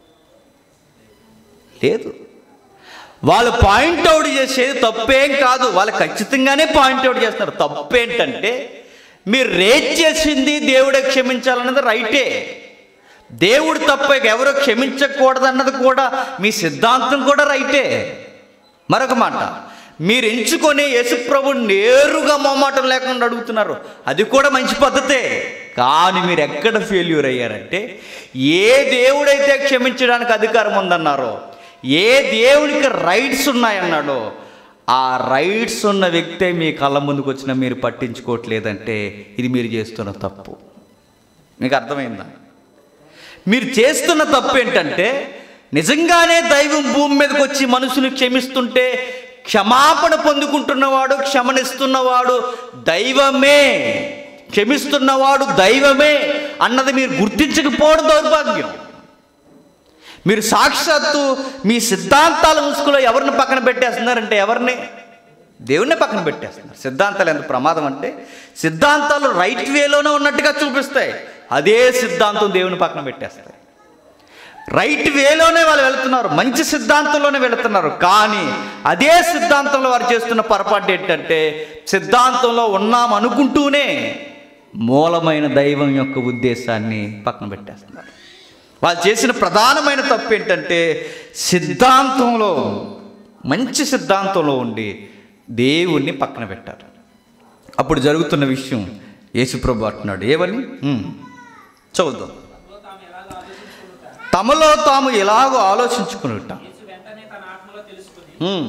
లేదు వాళ్ళు పాయింట్ అవుట్ చేసేది తప్పేం కాదు వాళ్ళు ఖచ్చితంగానే పాయింట్ అవుట్ చేస్తున్నారు తప్పేంటంటే మీరు రేట్ చేసింది దేవుడే క్షమించాలన్నది రైటే దేవుడు తప్ప ఎవరు క్షమించకూడదన్నది కూడా మీ సిద్ధాంతం కూడా రైటే మరొక మాట మీరు ఎంచుకొని యేసుప్రభు నేరుగా మొమాటం లేకుండా అడుగుతున్నారు అది కూడా మంచి పద్ధతే కానీ మీరు ఎక్కడ ఫెయిల్యూర్ అయ్యారంటే ఏ దేవుడైతే క్షమించడానికి అధికారం ఉందన్నారో ఏ దేవునికి రైట్స్ ఉన్నాయన్నాడో ఆ రైట్స్ ఉన్న వ్యక్తే మీ కళ్ళ ముందుకు వచ్చినా మీరు పట్టించుకోవట్లేదంటే ఇది మీరు చేస్తున్న తప్పు మీకు అర్థమైందా మీరు చేస్తున్న తప్పు ఏంటంటే నిజంగానే దైవం భూమి మీదకి వచ్చి మనుషులు క్షమిస్తుంటే క్షమాపణ పొందుకుంటున్నవాడు క్షమనిస్తున్నవాడు దైవమే క్షమిస్తున్నవాడు దైవమే అన్నది మీరు గుర్తించకపోవడం దౌర్భాగ్యం మీరు సాక్షాత్తు మీ సిద్ధాంతాల ముసుగులో ఎవరిని పక్కన పెట్టేస్తున్నారంటే ఎవరిని దేవుణ్ణి పక్కన పెట్టేస్తున్నారు సిద్ధాంతాలు ఎంత ప్రమాదం అంటే సిద్ధాంతాలు రైట్ వేలోనే ఉన్నట్టుగా చూపిస్తాయి అదే సిద్ధాంతం దేవుని పక్కన పెట్టేస్తాయి రైట్ వేలోనే వాళ్ళు వెళుతున్నారు మంచి సిద్ధాంతంలోనే వెళుతున్నారు కానీ అదే సిద్ధాంతంలో వారు చేస్తున్న పొరపాటు ఏంటంటే సిద్ధాంతంలో ఉన్నాం అనుకుంటూనే మూలమైన దైవం యొక్క ఉద్దేశాన్ని పక్కన పెట్టేస్తున్నారు వాళ్ళు చేసిన ప్రధానమైన తప్పు ఏంటంటే సిద్ధాంతంలో మంచి సిద్ధాంతంలో ఉండి దేవుణ్ణి పక్కన పెట్టారు అప్పుడు జరుగుతున్న విషయం యేసుప్రభు అంటున్నాడు ఏమని ఉమ్, చదువుదాం తమలో తాము ఎలాగో ఆలోచించుకునుట ఉమ్.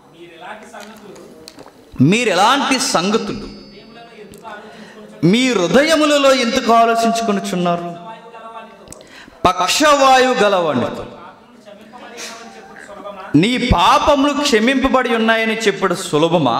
మీరు ఎలాంటి సంగతులు మీ హృదయములలో ఎందుకు ఆలోచించుకొనుచున్నారు పక్షవాయు గలవాడితో నీ పాపములు క్షమింపబడి ఉన్నాయని చెప్పుడు సులభమా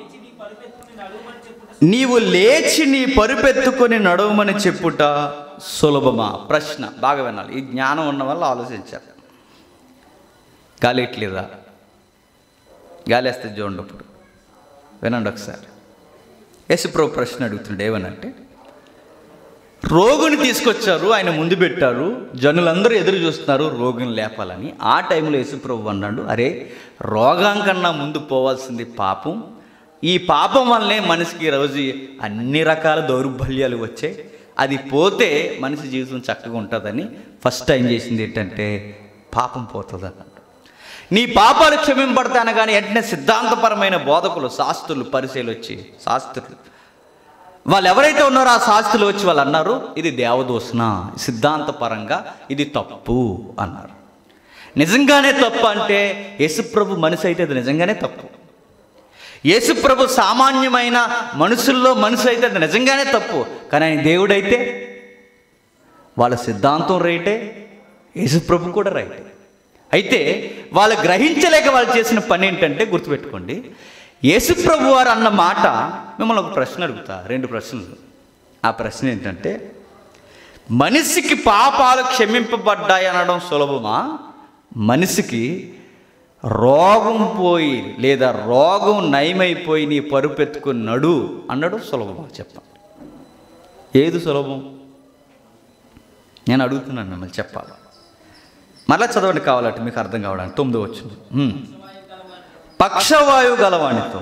నీవు లేచి నీ పరుపెత్తుకొని నడవమని చెప్పుట సులభమా ప్రశ్న బాగా వినాలి ఈ జ్ఞానం ఉన్న వాళ్ళు ఆలోచించారు గాలి ఎట్లేదా గాలి వేస్తే చూడండి ఇప్పుడు వినండి ఒకసారి యేసుప్రభు ప్రశ్న అడుగుతుండే ఏమనంటే రోగుని తీసుకొచ్చారు ఆయన ముందు పెట్టారు జనులందరూ ఎదురు చూస్తున్నారు రోగిని లేపాలని ఆ టైంలో యేసుప్రభు అన్నాడు అరే రోగం కన్నా ముందు పోవాల్సింది పాపం ఈ పాపం వల్లనే మనిషికి రోజు అన్ని రకాల దౌర్బల్యాలు వచ్చాయి అది పోతే మనిషి జీవితం చక్కగా ఉంటుందని ఫస్ట్ టైం చేసింది ఏంటంటే పాపం పోతుంది అన్నాడు నీ పాపాలు క్షమింపడతాను కానీ వెంటనే సిద్ధాంతపరమైన బోధకులు శాస్త్రులు పరిశీలి వచ్చి శాస్త్రులు వాళ్ళు ఎవరైతే ఉన్నారో ఆ శాస్త్రులు వచ్చి వాళ్ళు అన్నారు ఇది దేవదూషణ సిద్ధాంతపరంగా ఇది తప్పు అన్నారు నిజంగానే తప్పు అంటే యేసుప్రభు మనిషి అయితే అది నిజంగానే తప్పు యేసుప్రభు సామాన్యమైన మనుషుల్లో మనిషి అయితే అది నిజంగానే తప్పు కానీ ఆయన దేవుడైతే వాళ్ళ సిద్ధాంతం రైటే యేసుప్రభు కూడా రైటే అయితే వాళ్ళు గ్రహించలేక వాళ్ళు చేసిన పని ఏంటంటే గుర్తుపెట్టుకోండి యేసుప్రభు వారు అన్న మాట మిమ్మల్ని ఒక ప్రశ్న అడుగుతా రెండు ప్రశ్నలు ఆ ప్రశ్న ఏంటంటే మనిషికి పాపాలు క్షమింపబడ్డాయి అనడం సులభమా మనిషికి రోగం పోయి లేదా రోగం నయమైపోయి నీ పరుపెత్తుకుని నడు అన్నడం సులభమా చెప్పండి ఏది సులభం నేను అడుగుతున్నాను మిమ్మల్ని చెప్పాలి మరలా చదవండి కావాలంటే మీకు అర్థం కావడానికి తొమ్మిది వచ్చింది ఉమ్. పక్షవాయువు గలవానితో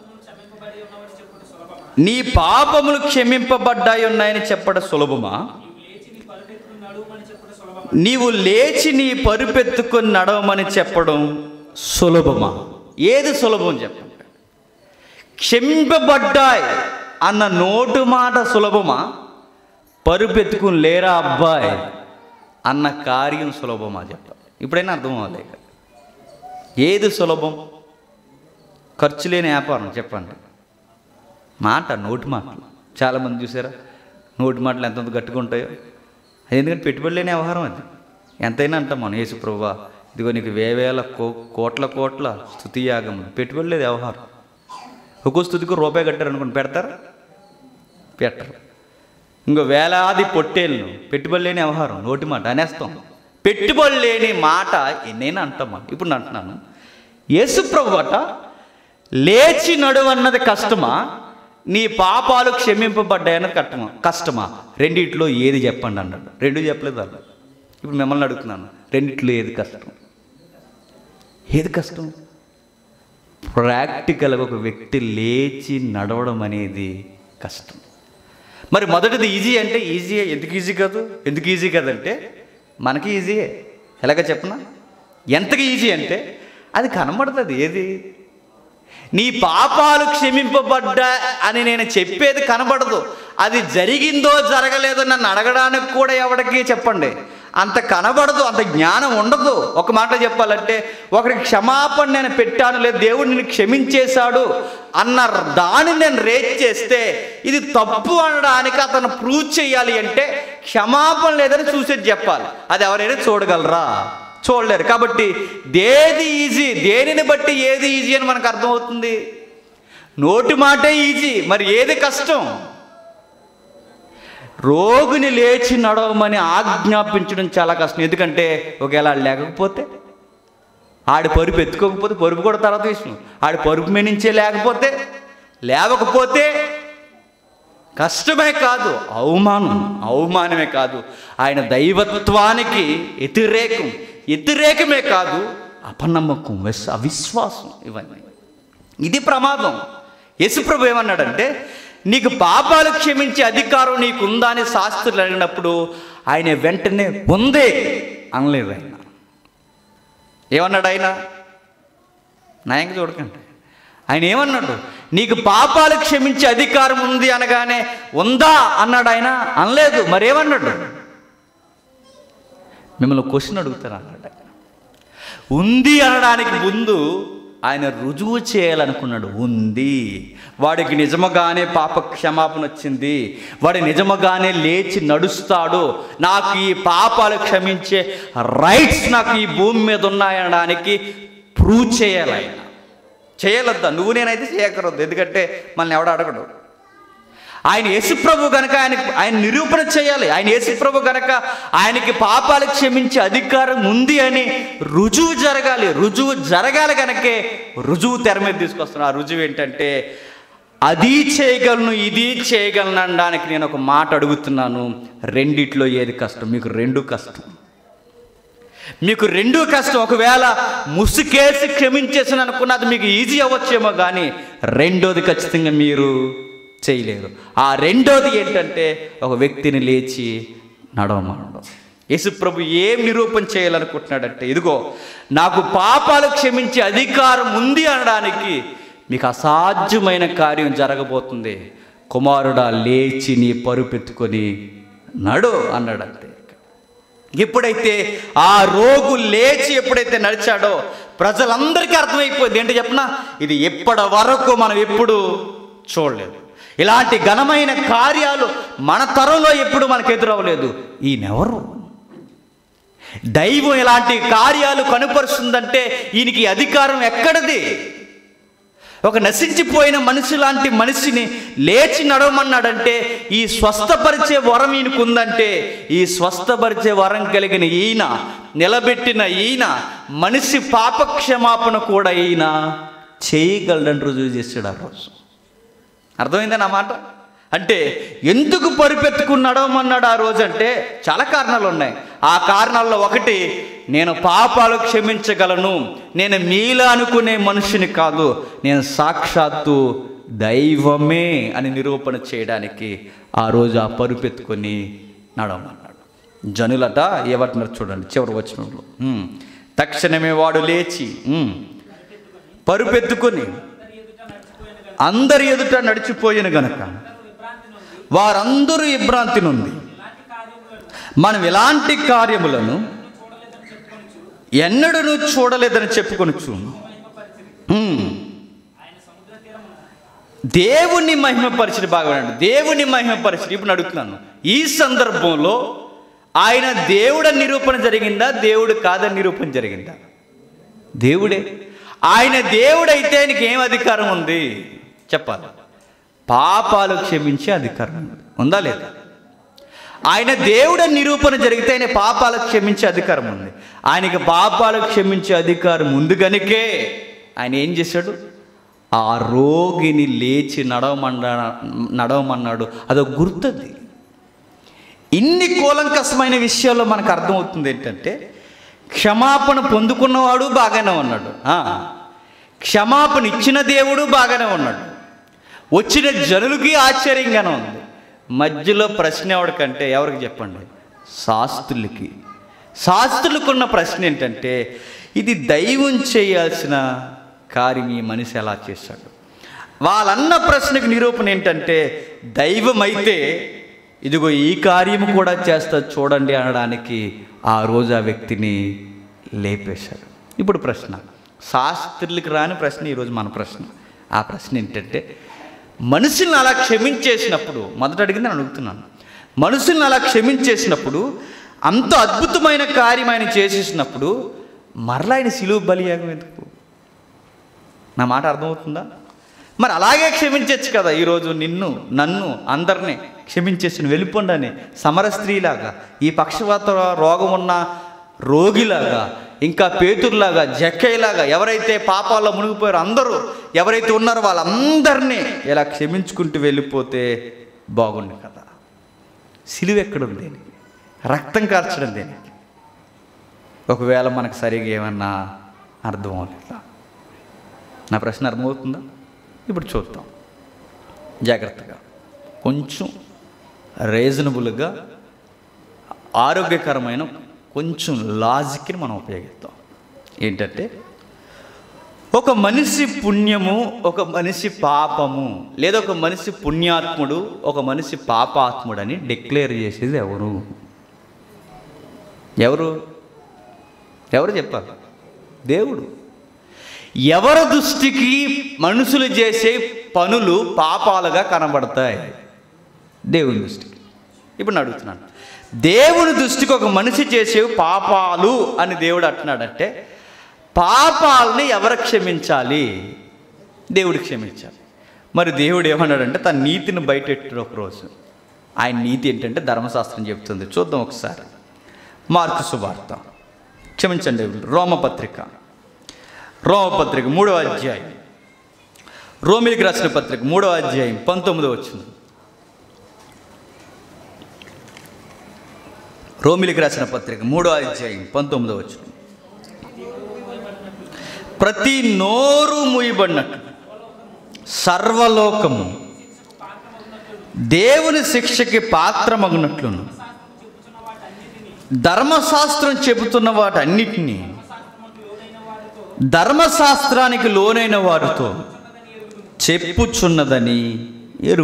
నీ పాపములు క్షమింపబడ్డాయి ఉన్నాయని చెప్పడం సులభమా నీవు లేచి నీ పరుపెత్తుకొని నడవమని చెప్పడం సులభమా ఏది సులభం చెప్పండి క్షమింపబడ్డాయి అన్న నోటు మాట సులభమా పరుపెత్తుకుని లేరా అబ్బాయి అన్న కార్యం సులభమా చెప్పండి ఇప్పుడైనా అర్థం అవ్వాలి ఇక. ఏది సులభం ఖర్చు లేని వ్యాపారం చెప్పండి మాట నోటి మాటలు చాలామంది చూసారా నోటి మాటలు ఎంతంత గట్టిగా ఉంటాయో అది ఎందుకంటే పెట్టుబడి లేని వ్యవహారం అది ఎంతైనా అంటాం మనం యేసు ప్రభువా ఇదిగో నీకు వేవేల కో కోట్ల కోట్ల స్థుతి యాగం పెట్టుబడి లేదు వ్యవహారం ఒక్కో స్థుతికి రూపాయి కట్టారు అనుకోండి పెడతారా పెట్టరు ఇంకో వేలాది పొట్టేళ్ళు పెట్టుబడి లేని వ్యవహారం నోటి మాట అనేస్తాం పెట్టుబడి లేని మాట నేను అంటాం మనం. ఇప్పుడు నేను అంటున్నాను యేసుప్రభు అట లేచి నడువు అన్నది కష్టమా నీ పాపాలు క్షమింపబడ్డాయన్నది కష్టమా కష్టమా రెండిట్లో ఏది చెప్పండి అన్నాడు రెండు చెప్పలేదు వాళ్ళు ఇప్పుడు మిమ్మల్ని అడుగుతున్నాను రెండిట్లో ఏది కష్టం ఏది కష్టం ప్రాక్టికల్గా ఒక వ్యక్తి లేచి నడవడం అనేది కష్టం మరి మొదటిది ఈజీ అంటే ఈజీ ఎందుకు ఈజీ కాదు ఎందుకు ఈజీ కదంటే మనకి ఈజీయే ఎలాగ చెప్పనా ఎంతగా ఈజీ అంటే అది కనబడుతుంది ఏది నీ పాపాలు క్షమింపబడ్డా అని నేను చెప్పేది కనబడదు అది జరిగిందో జరగలేదో నన్ను అడగడానికి కూడా ఎవరికి చెప్పండి అంత కనబడదు అంత జ్ఞానం ఉండదు ఒక మాట చెప్పాలంటే ఒకరికి క్షమాపణ నేను పెట్టాను లేదు దేవుడు నిన్ను క్షమించేశాడు అన్న దాన్ని నేను రేట్ చేస్తే ఇది తప్పు అనడానికి అతను ప్రూవ్ చేయాలి అంటే క్షమాపణ లేదని చూసేది చెప్పాలి అది ఎవరైనా చూడగలరా చూడలేరు కాబట్టి దేది ఈజీ దేనిని బట్టి ఏది ఈజీ అని మనకు అర్థమవుతుంది నోటి మాటే ఈజీ మరి ఏది కష్టం రోగిని లేచి నడవమని ఆజ్ఞాపించడం చాలా కష్టం ఎందుకంటే ఒకవేళ ఆడు లేకపోతే ఆడి పరుపు ఎత్తుకోకపోతే పరుపు కూడా తర్వాత విషయం ఆడి పరుపు మీద నుంచే లేకపోతే లేవకపోతే కష్టమే కాదు అవమానం అవమానమే కాదు ఆయన దైవత్వానికి వ్యతిరేకం వ్యతిరేకమే కాదు అపనమ్మకం విస్ అవిశ్వాసం ఇవన్నీ ఇది ప్రమాదం యేసుప్రభు ఏమన్నాడంటే నీకు పాపాలు క్షమించే అధికారం నీకుందా అని శాస్త్రులు అడిగినప్పుడు ఆయన వెంటనే ఉందే అనలేదు ఆయన ఏమన్నాడు ఆయన నాయంగా చూడకండి ఆయన ఏమన్నాడు నీకు పాపాలు క్షమించే అధికారం ఉంది అనగానే ఉందా అన్నాడు ఆయన అనలేదు మరేమన్నాడు మిమ్మల్ని క్వశ్చన్ అడుగుతారు అన్నాడు ఆయన ఉంది అనడానికి ముందు ఆయన రుజువు చేయాలనుకున్నాడు ఉంది వాడికి నిజముగానే పాప క్షమాపణ వచ్చింది వాడి నిజముగానే లేచి నడుస్తాడు నాకు ఈ పాపాలు క్షమించే రైట్స్ నాకు ఈ భూమి మీద ఉన్నాయనడానికి ప్రూవ్ చేయాలి ఆయన చేయలొద్దా నువ్వు నేనైతే చేయకరొద్దు ఎందుకంటే మనల్ని ఎవడ అడగడు ఆయన యేసుప్రభు గనక ఆయన ఆయన నిరూపణ చేయాలి ఆయన యేసుప్రభు గనక ఆయనకి పాపాలు క్షమించే అధికారం ఉంది అని రుజువు జరగాలి రుజువు జరగాలి గనకే రుజువు తెర మీద తీసుకొస్తున్నా ఆ రుజువు ఏంటంటే అది చేయగలను ఇది చేయగలను అనడానికి నేను ఒక మాట అడుగుతున్నాను రెండిట్లో ఏది కష్టం మీకు రెండు కష్టం మీకు రెండూ కష్టం ఒకవేళ ముసుకేసి క్షమించేసిన అనుకున్నది మీకు ఈజీ అవ్వచ్చేమో కానీ రెండోది ఖచ్చితంగా మీరు చేయలేరు ఆ రెండోది ఏంటంటే ఒక వ్యక్తిని లేచి నడవమనడం యేసుప్రభు ఏం నిరూపణ చేయాలనుకుంటున్నాడంటే ఇదిగో నాకు పాపాలు క్షమించే అధికారం ఉంది అనడానికి మీకు అసాధ్యమైన కార్యం జరగబోతుంది కుమారుడా లేచి నీ పరుపెత్తుకొని నడు అన్నాడు అంతే ఎప్పుడైతే ఆ రోగు లేచి ఎప్పుడైతే నడిచాడో ప్రజలందరికీ అర్థమైపోయింది ఏంటి చెప్పనా ఇది ఎప్పటి వరకు మనం ఎప్పుడు చూడలేదు ఇలాంటి ఘనమైన కార్యాలు మన తరంలో ఎప్పుడు మనకు ఎదురవ్వలేదు ఈయనెవరు దైవం ఇలాంటి కార్యాలు కనుపరుస్తుందంటే ఈయనకి ఈ అధికారం ఎక్కడిది ఒక నశించిపోయిన మనిషి లాంటి మనిషిని లేచి నడవమన్నాడంటే ఈ స్వస్థపరిచే వరం ఈయనకు ఉందంటే ఈ స్వస్థపరిచే వరం కలిగిన ఈయన నిలబెట్టిన ఈయన మనిషి పాపక్షమాపణ కూడా ఈయన చేయగలడని రుజువు చేసాడు ఆ రోజు అర్థమైందా నా మాట అంటే ఎందుకు పరిపెత్తుకుని నడవమన్నాడు ఆ రోజు అంటే చాలా కారణాలు ఉన్నాయి ఆ కారణాల్లో ఒకటి నేను పాపాలు క్షమించగలను నేను మీలా అనుకునే మనిషిని కాదు నేను సాక్షాత్తు దైవమే అని నిరూపణ చేయడానికి ఆ రోజు ఆ పరుపెత్తుకొని నడవమన్నాడు జనులట ఏమంటున్నారు చూడండి చివరి వచనంలో ఉమ్. తక్షణమే వాడు లేచి ఉమ్, పరుపెత్తుకొని అందరి ఎదుట నడిచిపోయిన గనక వారందరూ విభ్రాంతి నుండి మనం ఎలాంటి కార్యములను ఎన్నడూ చూడలేదని చెప్పుకొనొచ్చు ఉమ్. దేవుని మహిమపరిచిన బాగా వినండి. దేవుని మహిమపరిచిన ఇప్పుడు అడుగుతున్నాను ఈ సందర్భంలో ఆయన దేవుడ నిరూపణ జరిగిందా దేవుడు కాదని నిరూపణ జరిగిందా దేవుడే ఆయన దేవుడైతే ఆయనకి ఏం అధికారం ఉంది చెప్పాలి పాపాలు క్షమించే అధికారం ఉంది ఉందా లేదా ఆయన దేవుడ నిరూపణ జరిగితే ఆయన పాపాలు క్షమించే అధికారం ఉంది ఆయనకి పాపాలు క్షమించే అధికారం ఉంది కనుకే ఆయన ఏం చేశాడు ఆ రోగిని లేచి నడవమన్నా నడవమన్నాడు అదొక గుర్తుంది ఇన్ని కూలంకసమైన విషయాల్లో మనకు అర్థమవుతుంది ఏంటంటే క్షమాపణ పొందుకున్నవాడు బాగానే ఉన్నాడు ఆ, క్షమాపణ ఇచ్చిన దేవుడు బాగానే ఉన్నాడు వచ్చిన జనులకి ఆశ్చర్యంగానే ఉంది మధ్యలో ప్రశ్న ఎవరికంటే ఎవరికి చెప్పండి శాస్త్రులకి శాస్త్రులకున్న ప్రశ్న ఏంటంటే ఇది దైవం చేయాల్సిన కార్యం ఈ మనిషి ఎలా చేశాడు వాళ్ళన్న ప్రశ్నకు నిరూపణ ఏంటంటే దైవం అయితే ఇదిగో ఈ కార్యము కూడా చేస్తా చూడండి అనడానికి ఆ రోజు ఆ వ్యక్తిని లేపేశాడు ఇప్పుడు ప్రశ్న శాస్త్రులకి రాని ప్రశ్న ఈరోజు మన ప్రశ్న ఆ ప్రశ్న ఏంటంటే మనుషుల్ని అలా క్షమించేసినప్పుడు మొదట అడిగింది నేను అడుగుతున్నాను మనుషుల్ని అలా క్షమించేసినప్పుడు అంత అద్భుతమైన కార్యం ఆయన చేసేసినప్పుడు మరలా ఆయన సిలువు బలియాగం ఎందుకు నా మాట అర్థమవుతుందా మరి అలాగే క్షమించవచ్చు కదా ఈరోజు నిన్ను నన్ను అందరినీ క్షమించేసిన వెళ్ళిపోండని సమర స్త్రీలాగా ఈ పక్షవాత రోగం ఉన్న రోగిలాగా ఇంకా పేతుర్లాగా జక్కయ్యలాగా ఎవరైతే పాపాల్లో మునిగిపోయారో అందరూ ఎవరైతే ఉన్నారో వాళ్ళందరినీ ఇలా క్షమించుకుంటూ వెళ్ళిపోతే బాగుండు కదా సిలువ ఎక్కడుంది దేనికి రక్తం కార్చడం దేనికి ఒకవేళ మనకు సరిగా ఏమన్నా అర్థం అవ్వలేదా నా ప్రశ్న అర్థమవుతుందా ఇప్పుడు చూద్దాం జాగ్రత్తగా కొంచెం రీజనబుల్గా ఆరోగ్యకరమైన కొంచెం లాజిక్ని మనం ఉపయోగిద్దాం ఏంటంటే ఒక మనిషి పుణ్యము ఒక మనిషి పాపము లేదా ఒక మనిషి పుణ్యాత్ముడు ఒక మనిషి పాపాత్ముడు అని డిక్లేర్ చేసేది ఎవరు ఎవరు ఎవరు చెప్పాలి దేవుడు ఎవరి దృష్టికి మనుషులు చేసే పనులు పాపాలుగా కనబడతాయి దేవుని దృష్టికి ఇప్పుడు నేను అడుగుతున్నాను దేవుని దృష్టికి ఒక మనిషి చేసే పాపాలు అని దేవుడు అంటున్నాడంటే పాపాలని ఎవరు క్షమించాలి దేవుడు క్షమించాలి మరి దేవుడు ఏమన్నాడంటే తన నీతిని బయటెట్టాడు ఒకరోజు ఆయన నీతి ఏంటంటే ధర్మశాస్త్రం చెప్తుంది చూద్దాం ఒకసారి మార్కు సువార్త క్షమించండి రోమపత్రిక రోమపత్రిక మూడవ అధ్యాయం రోమిలికి రాసిన పత్రిక మూడవ అధ్యాయం పంతొమ్మిదో వచ్చింది రోమిలికి రాసిన పత్రిక మూడో అధ్యాయం పంతొమ్మిదో వచ్చిన ప్రతి నోరు మూయబడినట్టు సర్వలోకము దేవుని శిక్షకి పాత్రమగునట్లును ధర్మశాస్త్రం చెబుతున్న వాటన్నిటినీ ధర్మశాస్త్రానికి లోనైన వారితో చెప్పుచున్నదని ఎరుగుతుంది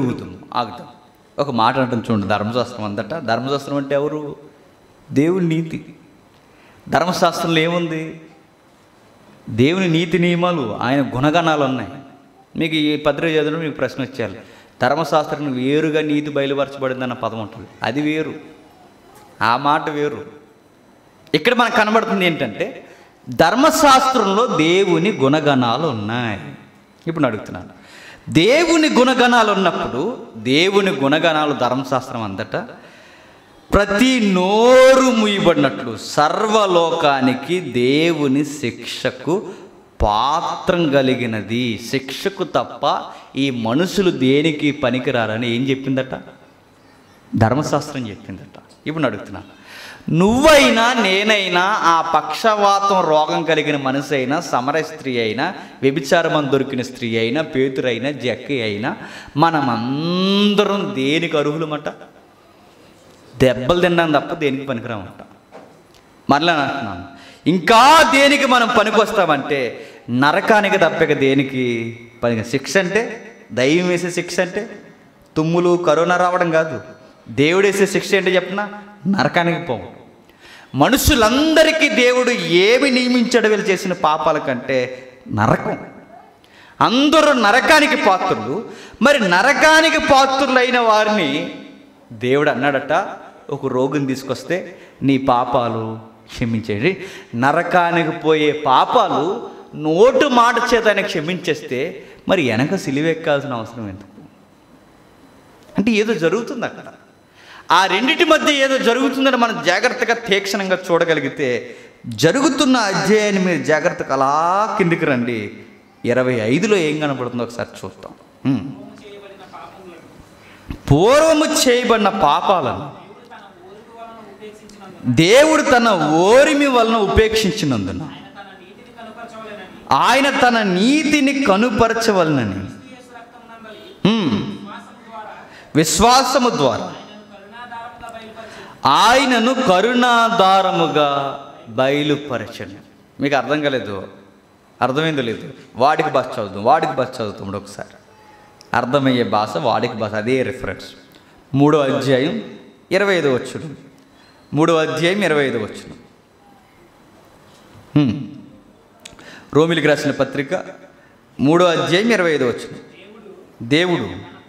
ఆగుతాం ఒక మాట అంటాం చూడండి ధర్మశాస్త్రం అందట ధర్మశాస్త్రం అంటే ఎవరు దేవుని నీతి ధర్మశాస్త్రంలో ఏముంది దేవుని నీతి నియమాలు ఆయన గుణగణాలు ఉన్నాయి మీకు ఈ పత్రిక చదవడం మీకు ప్రశ్న వచ్చేయాలి ధర్మశాస్త్రం వేరుగా నీతి బయలుపరచబడిందన్న పదం ఉంటుంది అది వేరు ఆ మాట వేరు ఇక్కడ మనకు కనబడుతుంది ఏంటంటే ధర్మశాస్త్రంలో దేవుని గుణగణాలు ఉన్నాయి ఇప్పుడు నేను అడుగుతున్నాను దేవుని గుణగణాలు ఉన్నప్పుడు దేవుని గుణగణాలు ధర్మశాస్త్రం అందట ప్రతి నోరు ముయ్యబడినట్లు సర్వలోకానికి దేవుని శిక్షకు పాత్రం కలిగినది శిక్షకు తప్ప ఈ మనుషులు దేనికి పనికిరారని ఏం చెప్పిందట ధర్మశాస్త్రం చెప్పిందట ఇప్పుడు నేను అడుగుతున్నా నువ్వైనా నేనైనా ఆ పక్షవాతం రోగం కలిగిన మనిషి అయినా సమర స్త్రీ అయినా వ్యభిచారమని దొరికిన స్త్రీ అయినా పేతురైనా జక్కి అయినా మనమందరం దేనికి అర్హులమట దెబ్బలు తిన్నాం తప్ప దేనికి పనికిరామంట మరలా అంటున్నాను ఇంకా దేనికి మనం పనికొస్తామంటే నరకానికి తప్పక దేనికి పని శిక్ష అంటే దైవం వేసే శిక్ష అంటే తుమ్ములు కరోనా రావడం కాదు దేవుడు వేసే శిక్ష ఏంటో చెప్పిన నరకానికి పోవు మనుషులందరికీ దేవుడు ఏమి నియమించడం వీళ్ళు చేసిన పాపాల కంటే నరకం అందరూ నరకానికి పాత్రులు మరి నరకానికి పాత్రులైన వారిని దేవుడు అన్నాడట ఒక రోగిని తీసుకొస్తే నీ పాపాలు క్షమించేది నరకానికి పోయే పాపాలు నోటు మాట చేత ఆయన క్షమించేస్తే మరి వెనక సిలివెక్కాల్సిన అవసరం ఎందుకు అంటే ఏదో జరుగుతుంది అక్కడ ఆ రెండిటి మధ్య ఏదో జరుగుతుందని మనం జాగ్రత్తగా తీక్షణంగా చూడగలిగితే జరుగుతున్న అధ్యాయాన్ని మీరు జాగ్రత్తగా అలా కిందికి రండి ఇరవై ఐదులో ఏం కనబడుతుందో ఒకసారి చూద్దాం హ్మ్. పూర్వము చేయబడిన పాపాలను దేవుడు తన ఓరిమి వలన ఉపేక్షించినందున ఆయన తన నీతిని కనుపరచవలనని హ్మ్. విశ్వాసము ద్వారా ఆయనను కరుణాధారముగా బయలుపరచను మీకు అర్థం కాలేదు అర్థమైందో లేదు వాడికి భాష చదువుతాం వాడికి భాష చదువుతాం ఒకసారి అర్థమయ్యే భాష వాడికి భాష అదే రిఫరెన్స్ మూడో అధ్యాయం ఇరవై ఐదు వచ్చును మూడో అధ్యాయం ఇరవై ఐదు వచ్చును హ్మ్. రోమిలికి రాసిన పత్రిక మూడో అధ్యాయం ఇరవై ఐదు వచ్చును దేవుడు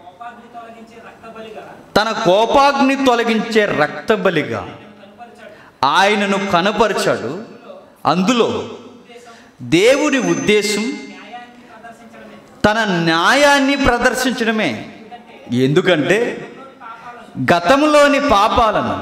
తన కోపాగ్ని తొలగించే రక్తబలిగా ఆయనను కనపరిచాడు అందులో దేవుని ఉద్దేశం తన న్యాయాన్ని ప్రదర్శించడమే ఎందుకంటే గతంలోని పాపాలను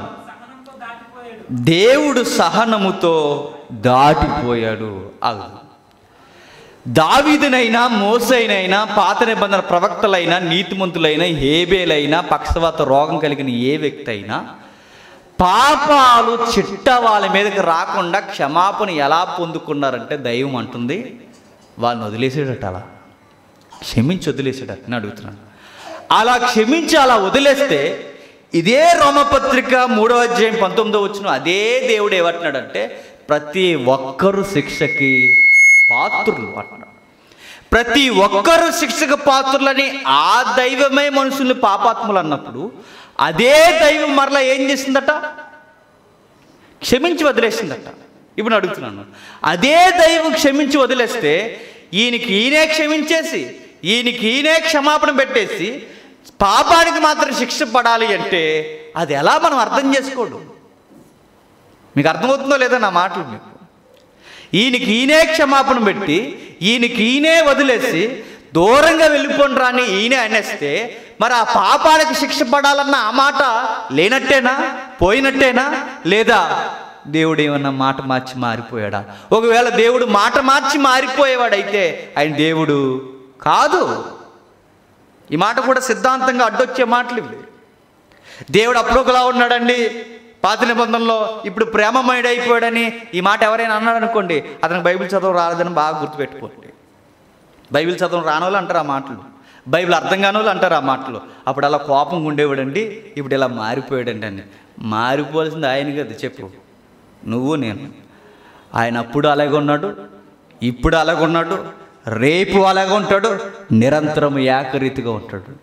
దేవుడు సహనముతో దాటిపోయాడు అగు దావీదునైనా మోసైనైనా పాత నిబంధన ప్రవక్తలైనా నీతిమంతులైనా హేబేలైనా పక్షవాత రోగం కలిగిన ఏ వ్యక్తి అయినా పాపాలు చిట్ట వాళ్ళ మీదకి రాకుండా క్షమాపణ ఎలా పొందుకున్నారంటే దైవం అంటుంది వాళ్ళని వదిలేసేటట్టు అలా క్షమించి వదిలేసేటట్టు నేను అడుగుతున్నాను అలా క్షమించి అలా వదిలేస్తే ఇదే రోమపత్రిక మూడో అధ్యాయం పంతొమ్మిదో వచ్చిన అదే దేవుడు ఏమంటున్నాడంటే ప్రతి ఒక్కరు శిక్షకి పాత్రులు అంటున్నాడు ప్రతి ఒక్కరు శిక్షకు పాత్రులని ఆ దైవమే మనుషుల్ని పాపాత్ములు అన్నప్పుడు అదే దైవం మరలా ఏం చేసిందట క్షమించి వదిలేసిందట ఇప్పుడు నేను అడుగుతున్నాను అదే దైవం క్షమించి వదిలేస్తే ఈయనకి ఈయనే క్షమించేసి ఈయనకి ఈయనే క్షమాపణ పెట్టేసి పాపానికి మాత్రం శిక్ష పడాలి అంటే అది ఎలా మనం అర్థం చేసుకోడు మీకు అర్థమవుతుందో లేదో నా మాటలు మీకు ఈయనకి ఈయనే క్షమాపణ పెట్టి ఈయనకి ఈయనే వదిలేసి దూరంగా వెళ్ళిపోండి రాని ఈయనే అనేస్తే మరి ఆ పాపానికి శిక్ష పడాలన్న ఆ మాట లేనట్టేనా పోయినట్టేనా లేదా దేవుడు ఏమన్నా మాట మార్చి మారిపోయాడా ఒకవేళ దేవుడు మాట మార్చి మారిపోయేవాడైతే ఆయన దేవుడు కాదు ఈ మాట కూడా సిద్ధాంతంగా అడ్డొచ్చే మాటలు ఇవి దేవుడు అప్పుడు ఒకలా ఉన్నాడండి పాత నిబంధనలో ఇప్పుడు ప్రేమమయుడు అయిపోయాడని ఈ మాట ఎవరైనా అన్నాడు అనుకోండి అతనికి బైబిల్ చదవడం రాలేదని బాగా గుర్తుపెట్టుకోండి బైబిల్ చదవడం రానోళ్ళు అంటారు ఆ మాటలు బైబిల్ అర్థం కానోళ్ళు అంటారు ఆ మాటలు అప్పుడు అలా కోపం ఉండేవాడండి ఇప్పుడు ఇలా మారిపోయాడండి అని మారిపోవాల్సింది ఆయన కదా చెప్పు నువ్వు నేను ఆయన అప్పుడు అలాగే ఉన్నాడు ఇప్పుడు అలాగే ఉన్నాడు రేపు అలాగే ఉంటాడు నిరంతరం ఏకరీతిగా ఉంటాడు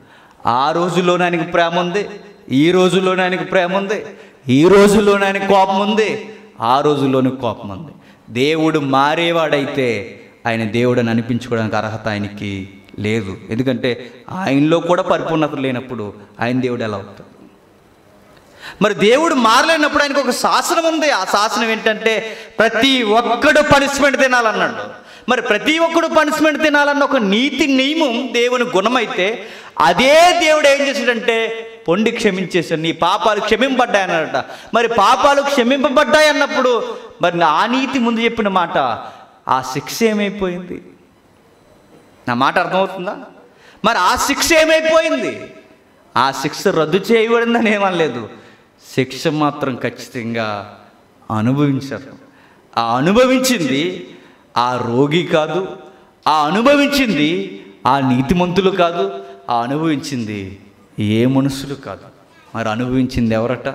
ఆ రోజుల్లోనే ఆయనకి ప్రేమ ఉంది ఈ రోజుల్లోనే ఆయనకి ప్రేమ ఉంది ఈ రోజుల్లోనే ఆయనకి కోపం ఉంది ఆ రోజుల్లోనే కోపం ఉంది దేవుడు మారేవాడైతే ఆయన దేవుడని అనిపించుకోవడానికి అర్హత ఆయనకి లేదు ఎందుకంటే ఆయనలో కూడా పరిపూర్ణత లేనప్పుడు ఆయన దేవుడు ఎలా అవుతాడు మరి దేవుడు మారలేనప్పుడు ఆయనకు ఒక శాసనం ఉంది ఆ శాసనం ఏంటంటే ప్రతి ఒక్కడు పనిష్మెంట్ తినాలన్నాడు మరి ప్రతి ఒక్కడు పనిష్మెంట్ తినాలన్న ఒక నీతి నియమం దేవుని గుణమైతే అదే దేవుడు ఏం చేశాడంటే పొండి క్షమించేశాడు నీ పాపాలు క్షమింపబడ్డాయి అన్నాడట మరి పాపాలు క్షమింపబడ్డాయి అన్నప్పుడు మరి ఆ నీతి ముందు చెప్పిన మాట ఆ శిక్ష ఏమైపోయింది నా మాట అర్థమవుతుందా మరి ఆ శిక్ష ఏమైపోయింది ఆ శిక్ష రద్దు చేయబడిందని ఏమనలేదు శిక్ష మాత్రం ఖచ్చితంగా అనుభవించారు ఆ అనుభవించింది ఆ రోగి కాదు ఆ అనుభవించింది ఆ నీతిమంతులు కాదు ఆ అనుభవించింది ఏ మనుషులు కాదు మరి అనుభవించింది ఎవరట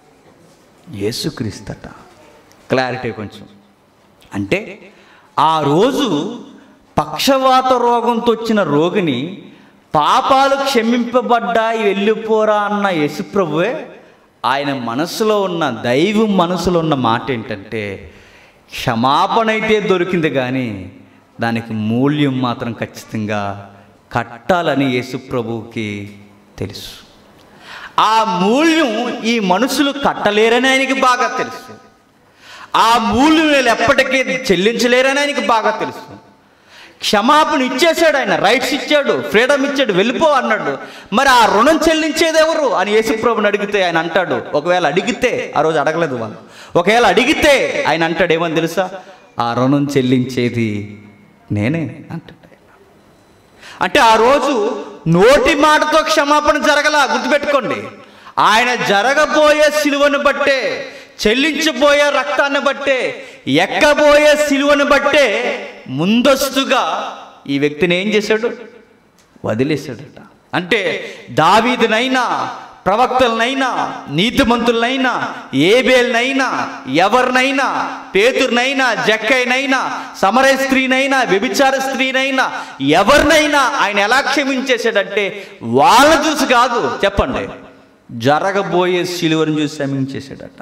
యేసుక్రీస్తట క్లారిటీ కొంచెం అంటే ఆ రోజు పక్షవాత రోగంతో వచ్చిన రోగిని పాపాలు క్షమింపబడ్డాయి వెళ్ళిపోరా అన్న యేసుప్రభువే ఆయన మనసులో ఉన్న దైవం మనసులో ఉన్న మాట ఏంటంటే క్షమాపణ అయితే దొరికింది కానీ దానికి మూల్యం మాత్రం ఖచ్చితంగా కట్టాలని యేసుప్రభువుకి తెలుసు ఆ మూల్యం ఈ మనుషులు కట్టలేరని ఆయనకి బాగా తెలుసు ఆ మూల్యం వీళ్ళు ఎప్పటికీ చెల్లించలేరని ఆయనకి బాగా తెలుసు క్షమాపణ ఇచ్చేశాడు ఆయన రైట్స్ ఇచ్చాడు ఫ్రీడమ్ ఇచ్చాడు వెళ్ళిపో అన్నాడు మరి ఆ రుణం చెల్లించేది ఎవరు అని యేసుప్రభుని అడిగితే ఆయన అంటాడు ఒకవేళ అడిగితే ఆ రోజు అడగలేదు వాళ్ళు ఒకవేళ అడిగితే ఆయన అంటాడు ఏమని తెలుసా ఆ రుణం చెల్లించేది నేనే అంటాడు ఆయన. అంటే ఆ రోజు నోటి మాటతో క్షమాపణ జరగల గుర్తుపెట్టుకోండి ఆయన జరగబోయే సిలువను బట్టే చెల్లించబోయే రక్తాన్ని బట్టే ఎక్కబోయే సిలువను బట్టే ముందస్తుగా ఈ వ్యక్తిని ఏం చేశాడు వదిలేశాడట అంటే దావీదునైనా ప్రవక్తలనైనా నీతిమంతులనైనా ఏబేల్నైనా ఎవరినైనా పేతుర్నైనా జక్కైనైనా సమర స్త్రీనైనా వ్యభిచార స్త్రీనైనా ఎవరినైనా ఆయన ఎలా క్షమించేశాడంటే వాళ్ళ చూసి కాదు చెప్పండి జరగబోయే సిలువను చూసి క్షమించేశాడట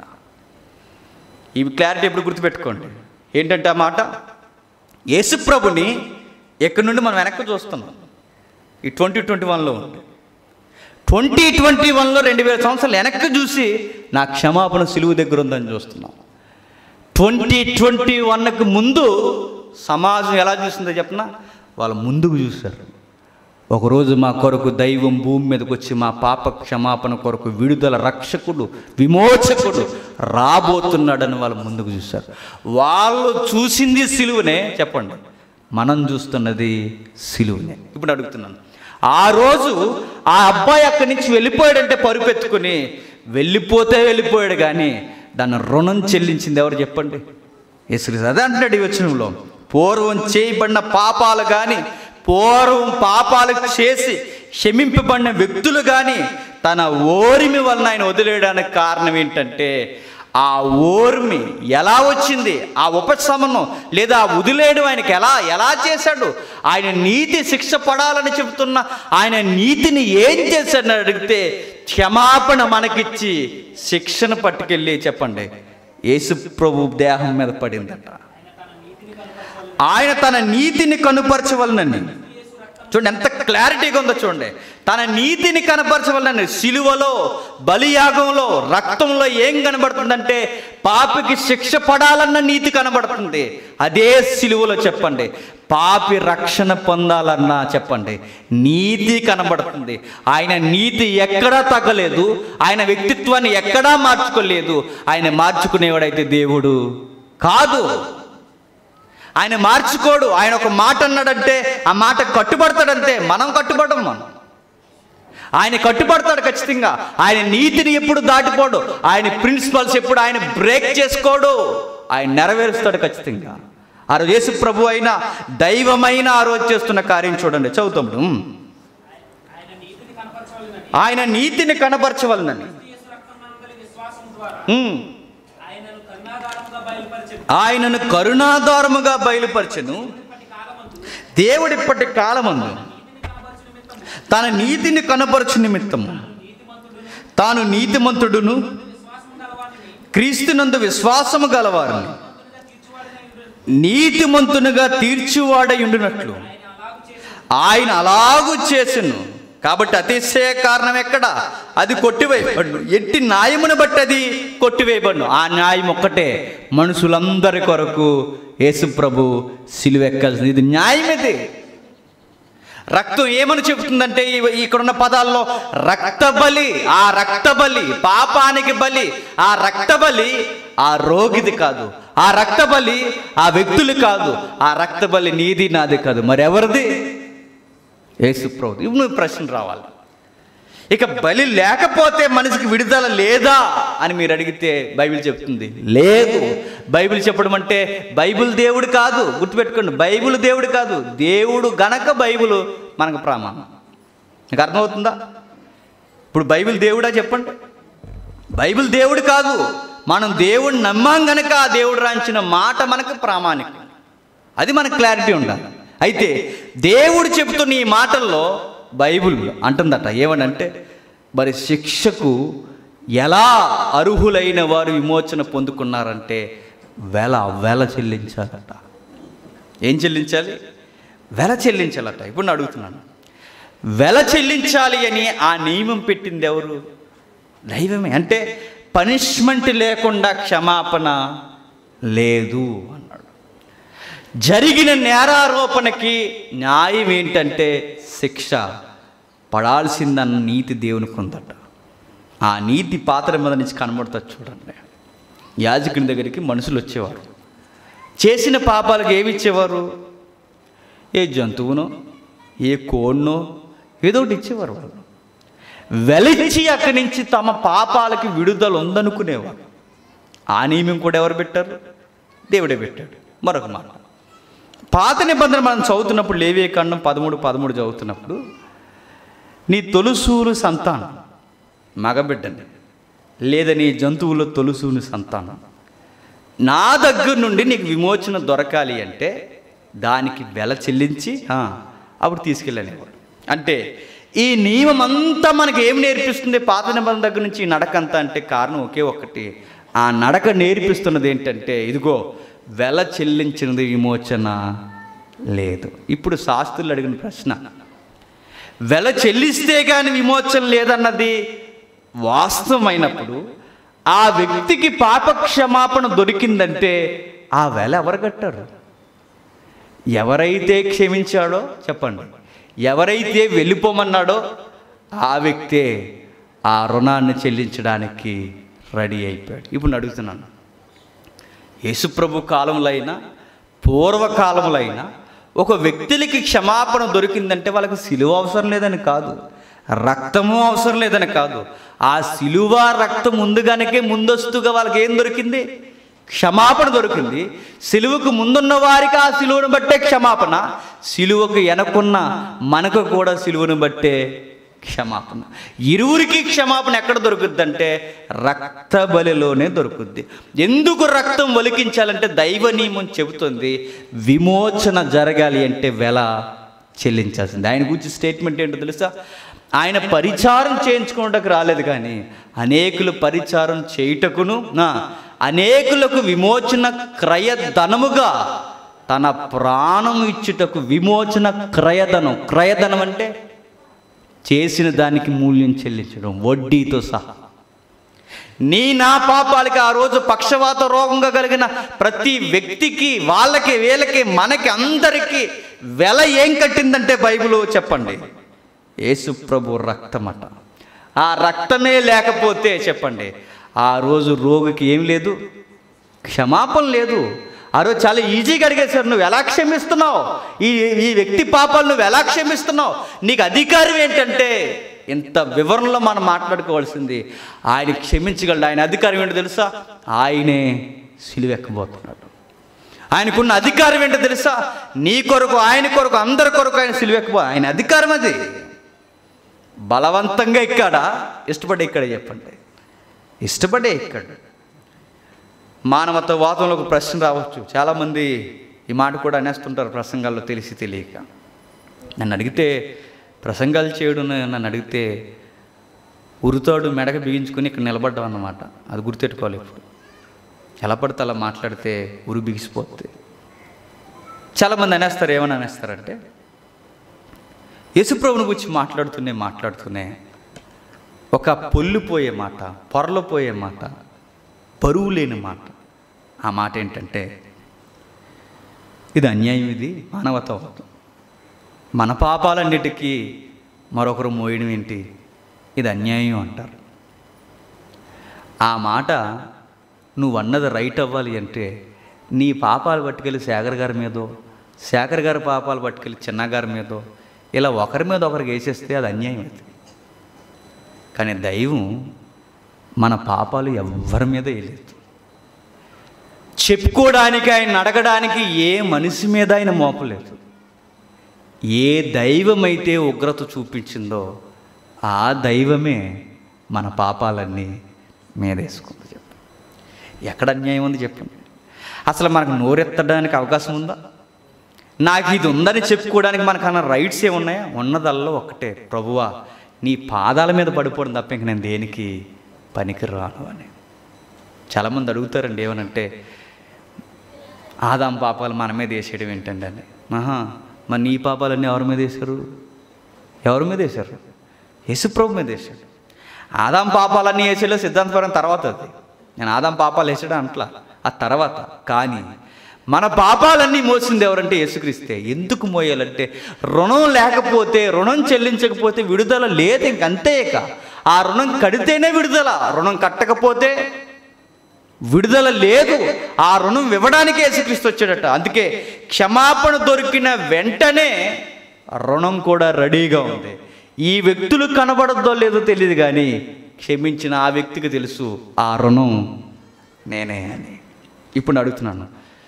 ఇవి క్లారిటీ ఎప్పుడు గుర్తుపెట్టుకోండి ఏంటంటే ఆ మాట యేసుప్రభుని ఎక్కడి నుండి మనం వెనక్కి చూస్తున్నాం ఈ ట్వంటీ ట్వంటీ వన్లో ఉంది ట్వంటీ ట్వంటీ వన్లో రెండు వేల సంవత్సరాలు వెనక్కి చూసి నా క్షమాపణ సిలువు దగ్గర ఉందని చూస్తున్నాం ట్వంటీ ట్వంటీ వన్కి ముందు సమాజం ఎలా చూసిందో చెప్పనా వాళ్ళు ముందుకు చూశారు ఒకరోజు మా కొరకు దైవం భూమి మీదకి వచ్చి మా పాప క్షమాపణ కొరకు విడుదల రక్షకుడు విమోచకుడు రాబోతున్నాడని వాళ్ళు ముందుకు చూశారు వాళ్ళు చూసింది సిలువనే చెప్పండి మనం చూస్తున్నది సిలువనే ఇప్పుడు అడుగుతున్నాను ఆ రోజు ఆ అబ్బాయి అక్కడి నుంచి వెళ్ళిపోయాడంటే పరుపెత్తుకుని వెళ్ళిపోతే వెళ్ళిపోయాడు కానీ దాన్ని రుణం చెల్లించింది ఎవరు చెప్పండి యేసుక్రీస్తు అదే అంటున్నాడు ఈ వచనంలో పూర్వం చేయబడిన పాపాలు కానీ పూర్వం పాపాలు చేసి క్షమింపబడిన వ్యక్తులు కానీ తన ఓరిమి వలన ఆయన వదిలేయడానికి కారణం ఏంటంటే ఆ ఓర్మి ఎలా వచ్చింది ఆ ఉపశమనం లేదా ఆ వదిలేయడం ఆయనకి ఎలా ఎలా చేశాడు ఆయన నీతి శిక్ష పడాలని చెబుతున్న ఆయన నీతిని ఏం చేశాడని అడిగితే క్షమాపణ మనకిచ్చి శిక్షను పట్టుకెళ్ళి చెప్పండి యేసు ప్రభు దేహం మీద పడిందట ఆయన తన నీతిని కనుపరచవలనని చూడండి ఎంత క్లారిటీగా ఉందో చూడండి తన నీతిని కనపరచవలనని సిలువలో బలియాగంలో రక్తంలో ఏం కనబడుతుందంటే పాపికి శిక్ష పడాలన్న నీతి కనబడుతుంది అదే సిలువలో చెప్పండి పాపి రక్షణ పొందాలన్నా చెప్పండి నీతి కనబడుతుంది ఆయన నీతి ఎక్కడా తగ్గలేదు ఆయన వ్యక్తిత్వాన్ని ఎక్కడా మార్చుకోలేదు ఆయన మార్చుకునేవాడైతే దేవుడు కాదు ఆయన మార్చుకోడు ఆయన ఒక మాట అన్నాడంటే ఆ మాట కట్టుబడతాడంతే మనం కట్టుబడం మనం ఆయన కట్టుబడతాడు ఖచ్చితంగా ఆయన నీతిని ఎప్పుడు దాటిపోడు ఆయన ప్రిన్సిపల్స్ ఎప్పుడు ఆయన బ్రేక్ చేసుకోడు ఆయన నెరవేరుస్తాడు ఖచ్చితంగా ఆ రోజు యేసు ప్రభు అయిన దైవమైన ఆ రోజు చేస్తున్న కార్యం చూడండి చదువుతాం ఆయన నీతిని కనపరచవలనని ఉమ్. ఆయనను కరుణాధారముగా బయలుపరచను దేవుడిప్పటి కాలమందు తన నీతిని కనపరచు నిమిత్తము తాను నీతిమంతుడును క్రీస్తునందు విశ్వాసము గలవారిని నీతిమంతునిగా తీర్చువాడై ఉండినట్లు ఆయన అలాగూ చేసెను కాబట్టి అతిశయ కారణం ఎక్కడ అది కొట్టివేయబడును ఎట్టి న్యాయమును బట్టి అది కొట్టివేయబడును ఆ న్యాయం ఒక్కటే మనుషులందరి కొరకు యేసు ప్రభు సిలువెక్కాల్సింది ఇది న్యాయం ఇది రక్తం ఏమని చెబుతుందంటే ఈ- ఇక్కడున్న పదాల్లో రక్త బలి ఆ రక్త బలి పాపానికి బలి ఆ రక్త బలి ఆ రోగిది కాదు ఆ రక్త బలి ఆ వ్యక్తులు కాదు ఆ రక్త బలి నీది నాది కాదు మరి ఎవరిది యేసు ప్రభు ఇప్పుడు నువ్వు ప్రశ్న రావాలి ఇక బలి లేకపోతే మనిషికి విడుదల లేదా అని మీరు అడిగితే బైబిల్ చెప్తుంది లేదు బైబిల్ చెప్పడం అంటే బైబిల్ దేవుడు కాదు గుర్తుపెట్టుకోండి బైబిల్ దేవుడు కాదు దేవుడు గనక బైబిల్ మనకు ప్రమాణం మీకు అర్థమవుతుందా ఇప్పుడు బైబిల్ దేవుడా చెప్పండి బైబిల్ దేవుడు కాదు మనం దేవుడు నమ్మాం గనక ఆ దేవుడు రాంచిన మాట మనకు ప్రామాణికం అది మనకు క్లారిటీ ఉండాలి అయితే దేవుడు చెబుతున్న ఈ మాటల్లో బైబిల్ అంటుందట ఏమనంటే మరి శిక్షకు ఎలా అర్హులైన వారు విమోచన పొందుకున్నారంటే వెల వెల చెల్లించాలట ఏం చెల్లించాలి వెల చెల్లించాలట ఇప్పుడు నేను అడుగుతున్నాను వెల చెల్లించాలి అని ఆ నియమం పెట్టింది ఎవరు దైవమే అంటే పనిష్మెంట్ లేకుండా క్షమాపణ లేదు అన్నాడు జరిగిన నేరారోపణకి న్యాయం ఏంటంటే శిక్ష పడాల్సిందన్న నీతి దేవునికి ఉందట ఆ నీతి పాత్ర మీద నుంచి కనబడుతుంది చూడండి యాజకుని దగ్గరికి మనుషులు వచ్చేవారు చేసిన పాపాలకు ఏమి ఇచ్చేవారు ఏ జంతువునో ఏ కోడ్నో ఏదో ఒకటి ఇచ్చేవారు వాళ్ళు వెలిచి అక్కడి నుంచి తమ పాపాలకి విడుదల ఉందనుకునేవారు ఆ నియమం కూడా ఎవరు పెట్టారు దేవుడే పెట్టాడు మరొక మాట పాత నిబంధన మనం చదువుతున్నప్పుడు లేవే ఖండం పదమూడు పదమూడు చదువుతున్నప్పుడు నీ తొలుసూరు సంతానం మగబిడ్డని లేదా నీ జంతువుల తొలుసూని సంతానం నా దగ్గర నుండి నీకు విమోచన దొరకాలి అంటే దానికి వెల చెల్లించి ఆ, అప్పుడు తీసుకెళ్ళనేవాడు అంటే ఈ నియమం అంతా మనకి ఏం నేర్పిస్తుంది పాత నిబంధన దగ్గర నుంచి ఈ నడక అంతా అంటే కారణం ఒకే ఒక్కటి ఆ నడక నేర్పిస్తున్నది ఏంటంటే ఇదిగో వెల చెల్లించినది విమోచన లేదు ఇప్పుడు శాస్త్రులు అడిగిన ప్రశ్న వెల చెల్లిస్తే కానీ విమోచన లేదన్నది వాస్తవమైనప్పుడు ఆ వ్యక్తికి పాప క్షమాపణ దొరికిందంటే ఆ వెల ఎవరు కట్టారు ఎవరైతే క్షమించాడో చెప్పండి ఎవరైతే వెళ్ళిపోమన్నాడో ఆ వ్యక్తే ఆ రుణాన్ని చెల్లించడానికి రెడీ అయిపోయాడు ఇప్పుడు నేను అడుగుతున్నాను యేసుప్రభు కాలంలో అయినా పూర్వకాలంలో అయినా ఒక వ్యక్తులకి క్షమాపణ దొరికిందంటే వాళ్ళకి సిలువ అవసరం లేదని కాదు రక్తము అవసరం లేదని కాదు ఆ సిలువ రక్తం ముందుగానకే ముందస్తుగా వాళ్ళకి ఏం దొరికింది క్షమాపణ దొరికింది సిలువకు ముందున్న వారికి ఆ సిలువను బట్టే క్షమాపణ సిలువకు వెనకున్న మనకు కూడా సిలువను బట్టే క్షమాపణ ఇరువురికి క్షమాపణ ఎక్కడ దొరుకుద్దంటే రక్త బలిలోనే దొరుకుద్ది ఎందుకు రక్తం ఒలికించాలంటే దైవ నియమం చెబుతుంది విమోచన జరగాలి అంటే వెల చెల్లించాల్సింది ఆయన గురించి స్టేట్మెంట్ ఏంటో తెలుసా ఆయన పరిచారం చేయించుకోవడానికి రాలేదు కానీ అనేకులు పరిచారం చేయుటకును నా అనేకులకు విమోచన క్రయధనముగా తన ప్రాణం ఇచ్చుటకు విమోచన క్రయధనం క్రయధనం అంటే చేసిన దానికి మూల్యం చెల్లించడం వడ్డీతో సహా నీ నా పాపాలకి ఆ రోజు పక్షవాత రోగంగా కలిగిన ప్రతి వ్యక్తికి వాళ్ళకి వీళ్ళకి మనకి అందరికీ వెల ఏం కట్టిందంటే బైబిల్ చెప్పండి యేసు ప్రభు రక్తమట ఆ రక్తమే లేకపోతే చెప్పండి ఆ రోజు రోగికి ఏం లేదు క్షమాపణ లేదు ఆ రోజు చాలా ఈజీగా అడిగేశారు నువ్వు ఎలా క్షమిస్తున్నావు ఈ ఈ వ్యక్తి పాపాలు నువ్వు ఎలా క్షమిస్తున్నావు నీకు అధికారం ఏంటంటే ఇంత వివరణలో మనం మాట్లాడుకోవాల్సింది ఆయన క్షమించగలడు ఆయన అధికారం ఏంటో తెలుసా ఆయనే సిలువెక్కబోతున్నాడు ఆయనకున్న అధికారం ఏంటో తెలుసా నీ కొరకు ఆయన కొరకు అందరి కొరకు ఆయన సిలువెక్కబో ఆయన అధికారం అది బలవంతంగా ఎక్కాడా ఇష్టపడే ఇక్కడ చెప్పండి ఇష్టపడే ఎక్కాడు మానవత్వవాదంలో ఒక ప్రశ్న రావచ్చు చాలామంది ఈ మాట కూడా అనేస్తుంటారు ప్రసంగాల్లో తెలిసి తెలియక నన్ను అడిగితే ప్రసంగాలు చేయడం నన్ను అడిగితే ఉరుతాడు మెడక బిగించుకుని ఇక్కడ నిలబడ్డాం అన్నమాట అది గుర్తెట్టుకోవాలి ఇప్పుడు ఎలా పడితే అలా మాట్లాడితే ఉరు బిగిసిపోద్ది చాలామంది అనేస్తారు ఏమని అనేస్తారంటే యేసుప్రభుని గురించి మాట్లాడుతూనే మాట్లాడుతూనే ఒక పొల్లిపోయే మాట పొరలపోయే మాట బరువు లేని మాట ఆ మాట ఏంటంటే ఇది అన్యాయం ఇది మానవతావాదం మన పాపాలన్నిటికీ మరొకరు మోయడం ఏంటి ఇది అన్యాయం అంటారు ఆ మాట నువ్వు అన్నది రైట్ అవ్వాలి అంటే నీ పాపాలు పట్టుకెళ్ళి శేఖర్ గారి మీదో శేఖర్ గారి పాపాలు పట్టుకెళ్ళి చిన్నగారి మీదో ఇలా ఒకరి మీద ఒకరికి వేసేస్తే అది అన్యాయం అవుతుంది కానీ దైవం మన పాపాలు ఎవ్వరి మీద వేయలేదు చెప్పుకోవడానికి ఆయన అడగడానికి ఏ మనిషి మీద ఆయన మోపలేదు ఏ దైవమైతే ఉగ్రత చూపించిందో ఆ దైవమే మన పాపాలన్నీ మీదేసుకుంది చెప్పండి ఎక్కడ అన్యాయం ఉంది చెప్పండి అసలు మనకు నోరెత్తడానికి అవకాశం ఉందా నాకు ఇది ఉందని చెప్పుకోవడానికి మనకన్నా రైట్స్ ఏమున్నాయా ఉన్నదల్లా ఒక్కటే ప్రభువా నీ పాదాల మీద పడిపోవడం తప్ప ఇంక నేను దేనికి పనికి రాను అని చాలామంది అడుగుతారండి ఏమనంటే ఆదాం పాపాలు మన మీద వేసేయడం ఏంటండి అని ఆహా మరి నీ పాపాలన్నీ ఎవరి మీద వేశారు ఎవరి మీద వేశారు యేసుప్రభు మీద వేశాడు ఆదాం పాపాలన్నీ వేసేలో సిద్ధాంతపరం తర్వాత అది నేను ఆదాం పాపాలు వేసాడు అంట్లా ఆ తర్వాత కానీ మన పాపాలన్నీ మోసింది ఎవరంటే యేసుక్రీస్తే ఎందుకు మోయాలంటే రుణం లేకపోతే రుణం చెల్లించకపోతే విడుదల లేదు ఇంకంతే ఇక ఆ రుణం కడితేనే విడుదల రుణం కట్టకపోతే విడుదల లేదు ఆ రుణం ఇవ్వడానికే యేసుక్రీస్తు వచ్చాడట అందుకే క్షమాపణ దొరికిన వెంటనే రుణం కూడా రెడీగా ఉంది ఈ వ్యక్తులు కనబడద్దో లేదో తెలియదు కానీ క్షమించిన ఆ వ్యక్తికి తెలుసు ఆ రుణం నేనే అని ఇప్పుడు అడుగుతున్నాను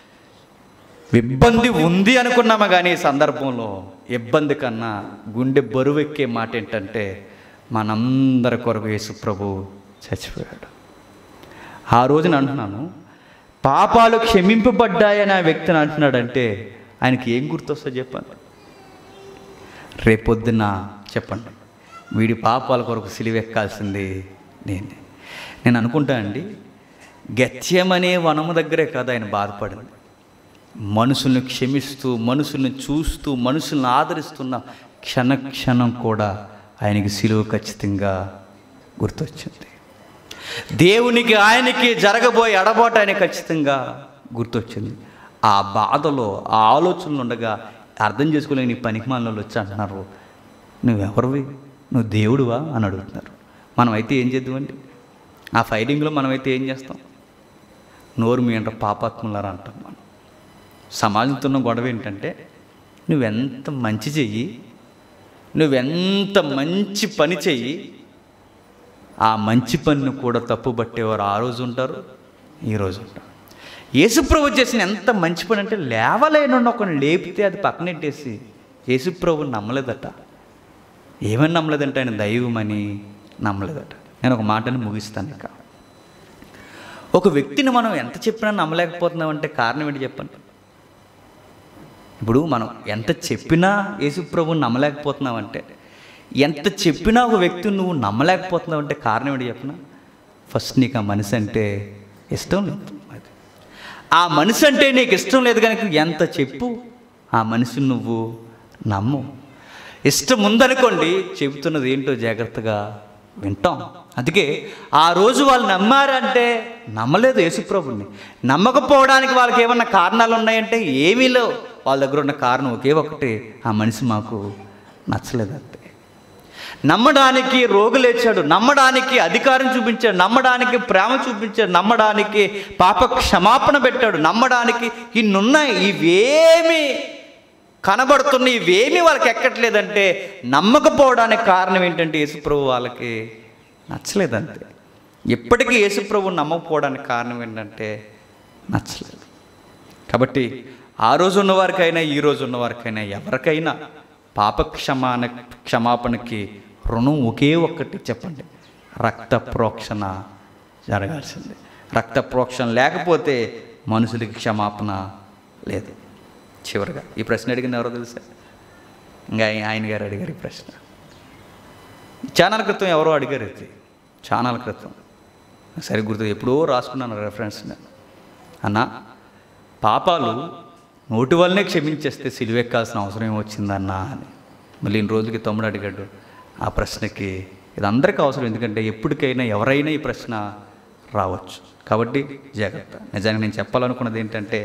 ఇబ్బంది ఉంది అనుకున్నామా కానీ ఈ సందర్భంలో ఇబ్బంది కన్నా గుండె బరువెక్కే మాట ఏంటంటే మనందరి కొరకు యేసు ప్రభు చచ్చిపోయాడు ఆ రోజున అంటున్నాను పాపాలు క్షమింపబడ్డాయని ఆ వ్యక్తిని అంటున్నాడంటే ఆయనకి ఏం గుర్తొస్తుందో చెప్పండి రేపొద్దున చెప్పండి వీడి పాపాల కొరకు సిలివెక్కాల్సింది నేనే నేను అనుకుంటా అండి గత్యమనే వనము దగ్గరే కాదు ఆయన బాధపడింది మనుషుల్ని క్షమిస్తూ మనుషుల్ని చూస్తూ మనుషుల్ని ఆదరిస్తున్న క్షణ క్షణం కూడా ఆయనకి సిలువ ఖచ్చితంగా గుర్తొచ్చింది దేవునికి ఆయనకి జరగబోయే అడబాటు ఆయన ఖచ్చితంగా గుర్తొచ్చింది ఆ బాధలో ఆ ఆలోచనలు ఉండగా అర్థం చేసుకోలేని నీ పనికి మనలో వచ్చి అంటున్నారు నువ్వెవరివి నువ్వు దేవుడువా అని అడుగుతున్నారు మనం అయితే ఏం చేద్దామండి ఆ ఫైటింగ్లో మనమైతే ఏం చేస్తాం నోరు మీ అంటారు పాపాత్ములారా అంటాం మనం సమాజంతో ఉన్న గొడవ ఏంటంటే నువ్వెంత మంచి చెయ్యి నువ్వెంత మంచి పని చెయ్యి ఆ మంచి పనిని కూడా తప్పు పట్టేవారు ఆ రోజు ఉంటారు ఈ రోజు ఉంటారు యేసుప్రభు చేసిన ఎంత మంచి పని అంటే లేవలేనున్న ఒకరిని లేపితే అది పక్కనెట్టేసి యేసుప్రభు నమ్మలేదట ఏమని నమ్మలేదంటే ఆయన దైవమని నమ్మలేదట నేను ఒక మాటని ముగిస్తాను ఇక ఒక వ్యక్తిని మనం ఎంత చెప్పినా నమ్మలేకపోతున్నామంటే కారణం ఏంటి చెప్పండి ఇప్పుడు మనం ఎంత చెప్పినా యేసుప్రభుని నమ్మలేకపోతున్నామంటే ఎంత చెప్పినా ఒక వ్యక్తిని నువ్వు నమ్మలేకపోతున్నావంటే కారణం ఏంటి చెప్పిన ఫస్ట్ నీకు ఆ మనిషి అంటే ఇష్టం లేదు అది ఆ మనిషి అంటే నీకు ఇష్టం లేదు కనుక ఎంత చెప్పు ఆ మనిషిని నువ్వు నమ్ము ఇష్టం ఉందనుకోండి చెబుతున్నది ఏంటో జాగ్రత్తగా వింటాం అందుకే ఆ రోజు వాళ్ళు నమ్మారంటే నమ్మలేదు యేసుప్రభుని నమ్మకపోవడానికి వాళ్ళకి ఏమన్నా కారణాలు ఉన్నాయంటే ఏమీ లేవు వాళ్ళ దగ్గర ఉన్న కారణం ఒకే ఒకటి ఆ మనిషి మాకు నచ్చలేదు అంతే నమ్మడానికి రోగు లేచాడు నమ్మడానికి అధికారం చూపించాడు నమ్మడానికి ప్రేమ చూపించాడు నమ్మడానికి పాప క్షమాపణ పెట్టాడు నమ్మడానికి ఇన్నున్నాయి ఇవేమి కనబడుతున్న ఇవేమీ వాళ్ళకి ఎక్కట్లేదంటే నమ్మకపోవడానికి కారణం ఏంటంటే యేసుప్రభు వాళ్ళకి నచ్చలేదంతే ఎప్పటికీ యేసుప్రభు నమ్మకపోవడానికి కారణం ఏంటంటే నచ్చలేదు కాబట్టి ఆ రోజు ఉన్నవారికైనా ఈ రోజు ఉన్నవారికైనా ఎవరికైనా పాప క్షమాన క్షమాపణకి రుణం ఒకే ఒక్కటి చెప్పండి రక్త ప్రోక్షణ జరగాల్సిందే రక్త ప్రోక్షణ లేకపోతే మనుషులకి క్షమాపణ లేదు చివరిగా ఈ ప్రశ్న అడిగింది ఎవరో తెలుసా ఇంకా ఆయన- ఆయన గారు అడిగారు ఈ ప్రశ్న ఛానల్ క్రితం ఎవరో అడిగారు ఇది ఛానల్ క్రితం సరి గుర్తు ఎప్పుడో రాసుకున్నాను రెఫరెన్స్ నేను అన్న పాపాలు నోటి వల్లనే క్షమించేస్తే సిలువెక్కాల్సిన అవసరం ఏమొచ్చిందన్నా అని మళ్ళీ ఇన్ని రోజులకి తమ్ముడు అడిగాడు ఆ ప్రశ్నకి ఇది అందరికీ అవసరం ఎందుకంటే ఎప్పటికైనా ఎవరైనా ఈ ప్రశ్న రావచ్చు కాబట్టి జాగ్రత్త నిజంగా నేను చెప్పాలనుకున్నది ఏంటంటే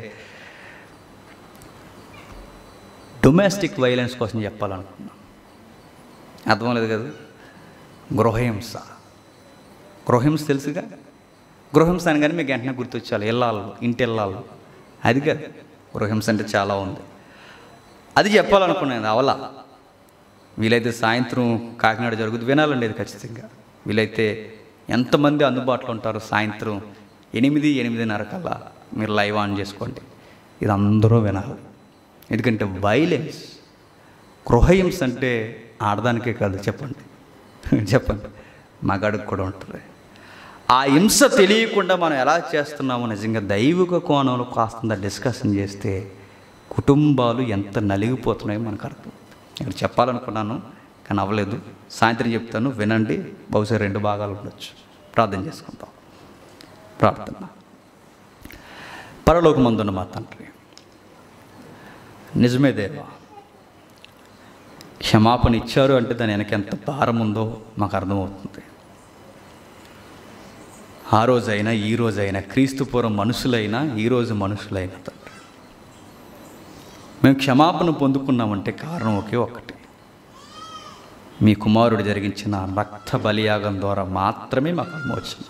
డొమెస్టిక్ వైలెన్స్ కోసం చెప్పాలనుకున్నాను అర్థం లేదు కదా గృహహింస గృహహింస తెలుసుగా గృహహింస అనగానే మీకు వెంటనే గుర్తొచ్చాలి ఇల్లాలు ఇంటి ఇల్లాలు అది కాదు గృహహింస అంటే చాలా ఉంది అది చెప్పాలనుకున్నాను అవలా వీలైతే సాయంత్రం కాకినాడ జరుగుతుంది వినాలండి ఇది ఖచ్చితంగా వీలైతే ఎంతమంది అందుబాటులో ఉంటారో సాయంత్రం ఎనిమిది ఎనిమిదిన్నర కల్లా మీరు లైవ్ ఆన్ చేసుకోండి ఇది అందరూ వినాలి ఎందుకంటే వైలెన్స్ గృహహింస అంటే ఆడదానికే కాదు చెప్పండి చెప్పండి మగాడికి కూడా ఉంటుంది ఆ హింస తెలియకుండా మనం ఎలా చేస్తున్నామో నిజంగా దైవిక కోణంలో కాస్తంత డిస్కషన్ చేస్తే కుటుంబాలు ఎంత నలిగిపోతున్నాయో మనకు అర్థం ఇక్కడ చెప్పాలనుకున్నాను కానీ అవ్వలేదు సాయంత్రం చెప్తాను వినండి బహుశా రెండు భాగాలు ఉండొచ్చు ప్రార్థన చేసుకుందాం ప్రార్థన పరలోకమందున్న మా తండ్రి నిజమే దేవా క్షమాపణ ఇచ్చారు అంటే దాని వెనక ఎంత భారం ఉందో మాకు అర్థమవుతుంది ఆ రోజైనా ఈ రోజైనా క్రీస్తుపూర్వం మనుషులైనా ఈరోజు మనుషులైనా తండ్రి మేము క్షమాపణ పొందుకున్నామంటే కారణం ఒకే ఒక్కటి మీ కుమారుడు జరిగించిన రక్త బలియాగం ద్వారా మాత్రమే మాకు విమోచన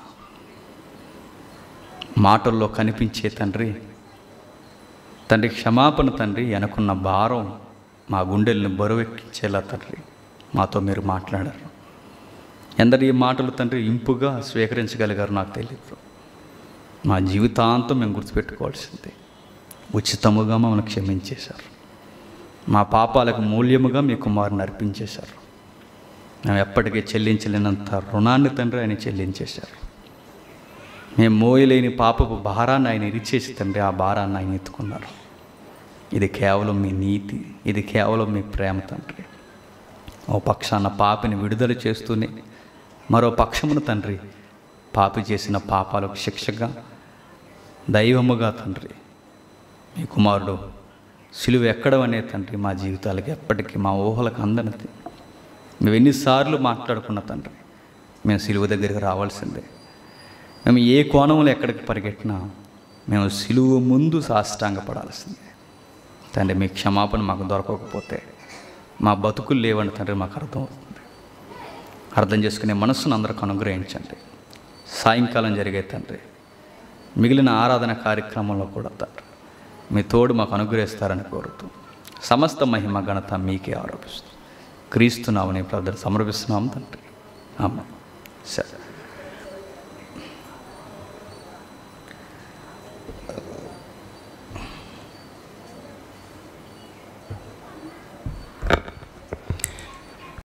మాటల్లో కనిపించే తండ్రి తండ్రి క్షమాపణ తండ్రి వెనకున్న భారం మా గుండెల్ని బరువెక్కించేలా తండ్రి మాతో మీరు మాట్లాడారు ఎందరు ఈ మాటలు తండ్రి ఇంపుగా స్వీకరించగలిగారు నాకు తెలియదు మా జీవితాంతం మేము గుర్తుపెట్టుకోవాల్సిందే ఉచితముగా మమ్మల్ని క్షమించేశారు మా పాపాలకు మూల్యముగా మీ కుమారుని అర్పించేశారు మేము ఎప్పటికీ చెల్లించలేనంత రుణాన్ని తండ్రి ఆయన చెల్లించేశారు మేము మోయలేని పాపపు భారాన్ని ఆయన ఇరిచేసి తండ్రి ఆ భారాన్ని ఆయన ఎత్తుకున్నారు ఇది కేవలం మీ నీతి ఇది కేవలం మీ ప్రేమ తండ్రి ఓ పక్షాన పాపిని విడుదల చేస్తూనే మరో పక్షమును తండ్రి పాపి చేసిన పాపాలకు శిక్షగా దైవముగా తండ్రి మీ కుమారుడు సిలువ ఎక్కడం అనే తండ్రి మా జీవితాలకి ఎప్పటికీ మా ఊహలకు అందనిది మేము ఎన్నిసార్లు మాట్లాడుకున్న తండ్రి మేము సిలువ దగ్గరికి రావాల్సిందే మేము ఏ కోణంలో ఎక్కడికి పరిగెట్టినా మేము సిలువ ముందు సాష్టాంగపడాల్సిందే తండ్రి మీ క్షమాపణ మాకు దొరకకపోతే మా బతుకులు లేవని తండ్రి మాకు అర్థమవుతుంది అర్థం చేసుకునే మనస్సును అందరికి అనుగ్రహించండి సాయంకాలం జరిగే తండ్రి మిగిలిన ఆరాధన కార్యక్రమంలో కూడా తండ్రి మీ తోడు మాకు అనుగ్రహిస్తారని కోరుతూ సమస్త మహిమ ఘనత మీకే ఆరోపిస్తుంది క్రీస్తున్నామని ప్రార్థన సమర్పిస్తున్నాం తండ్రి ఆమె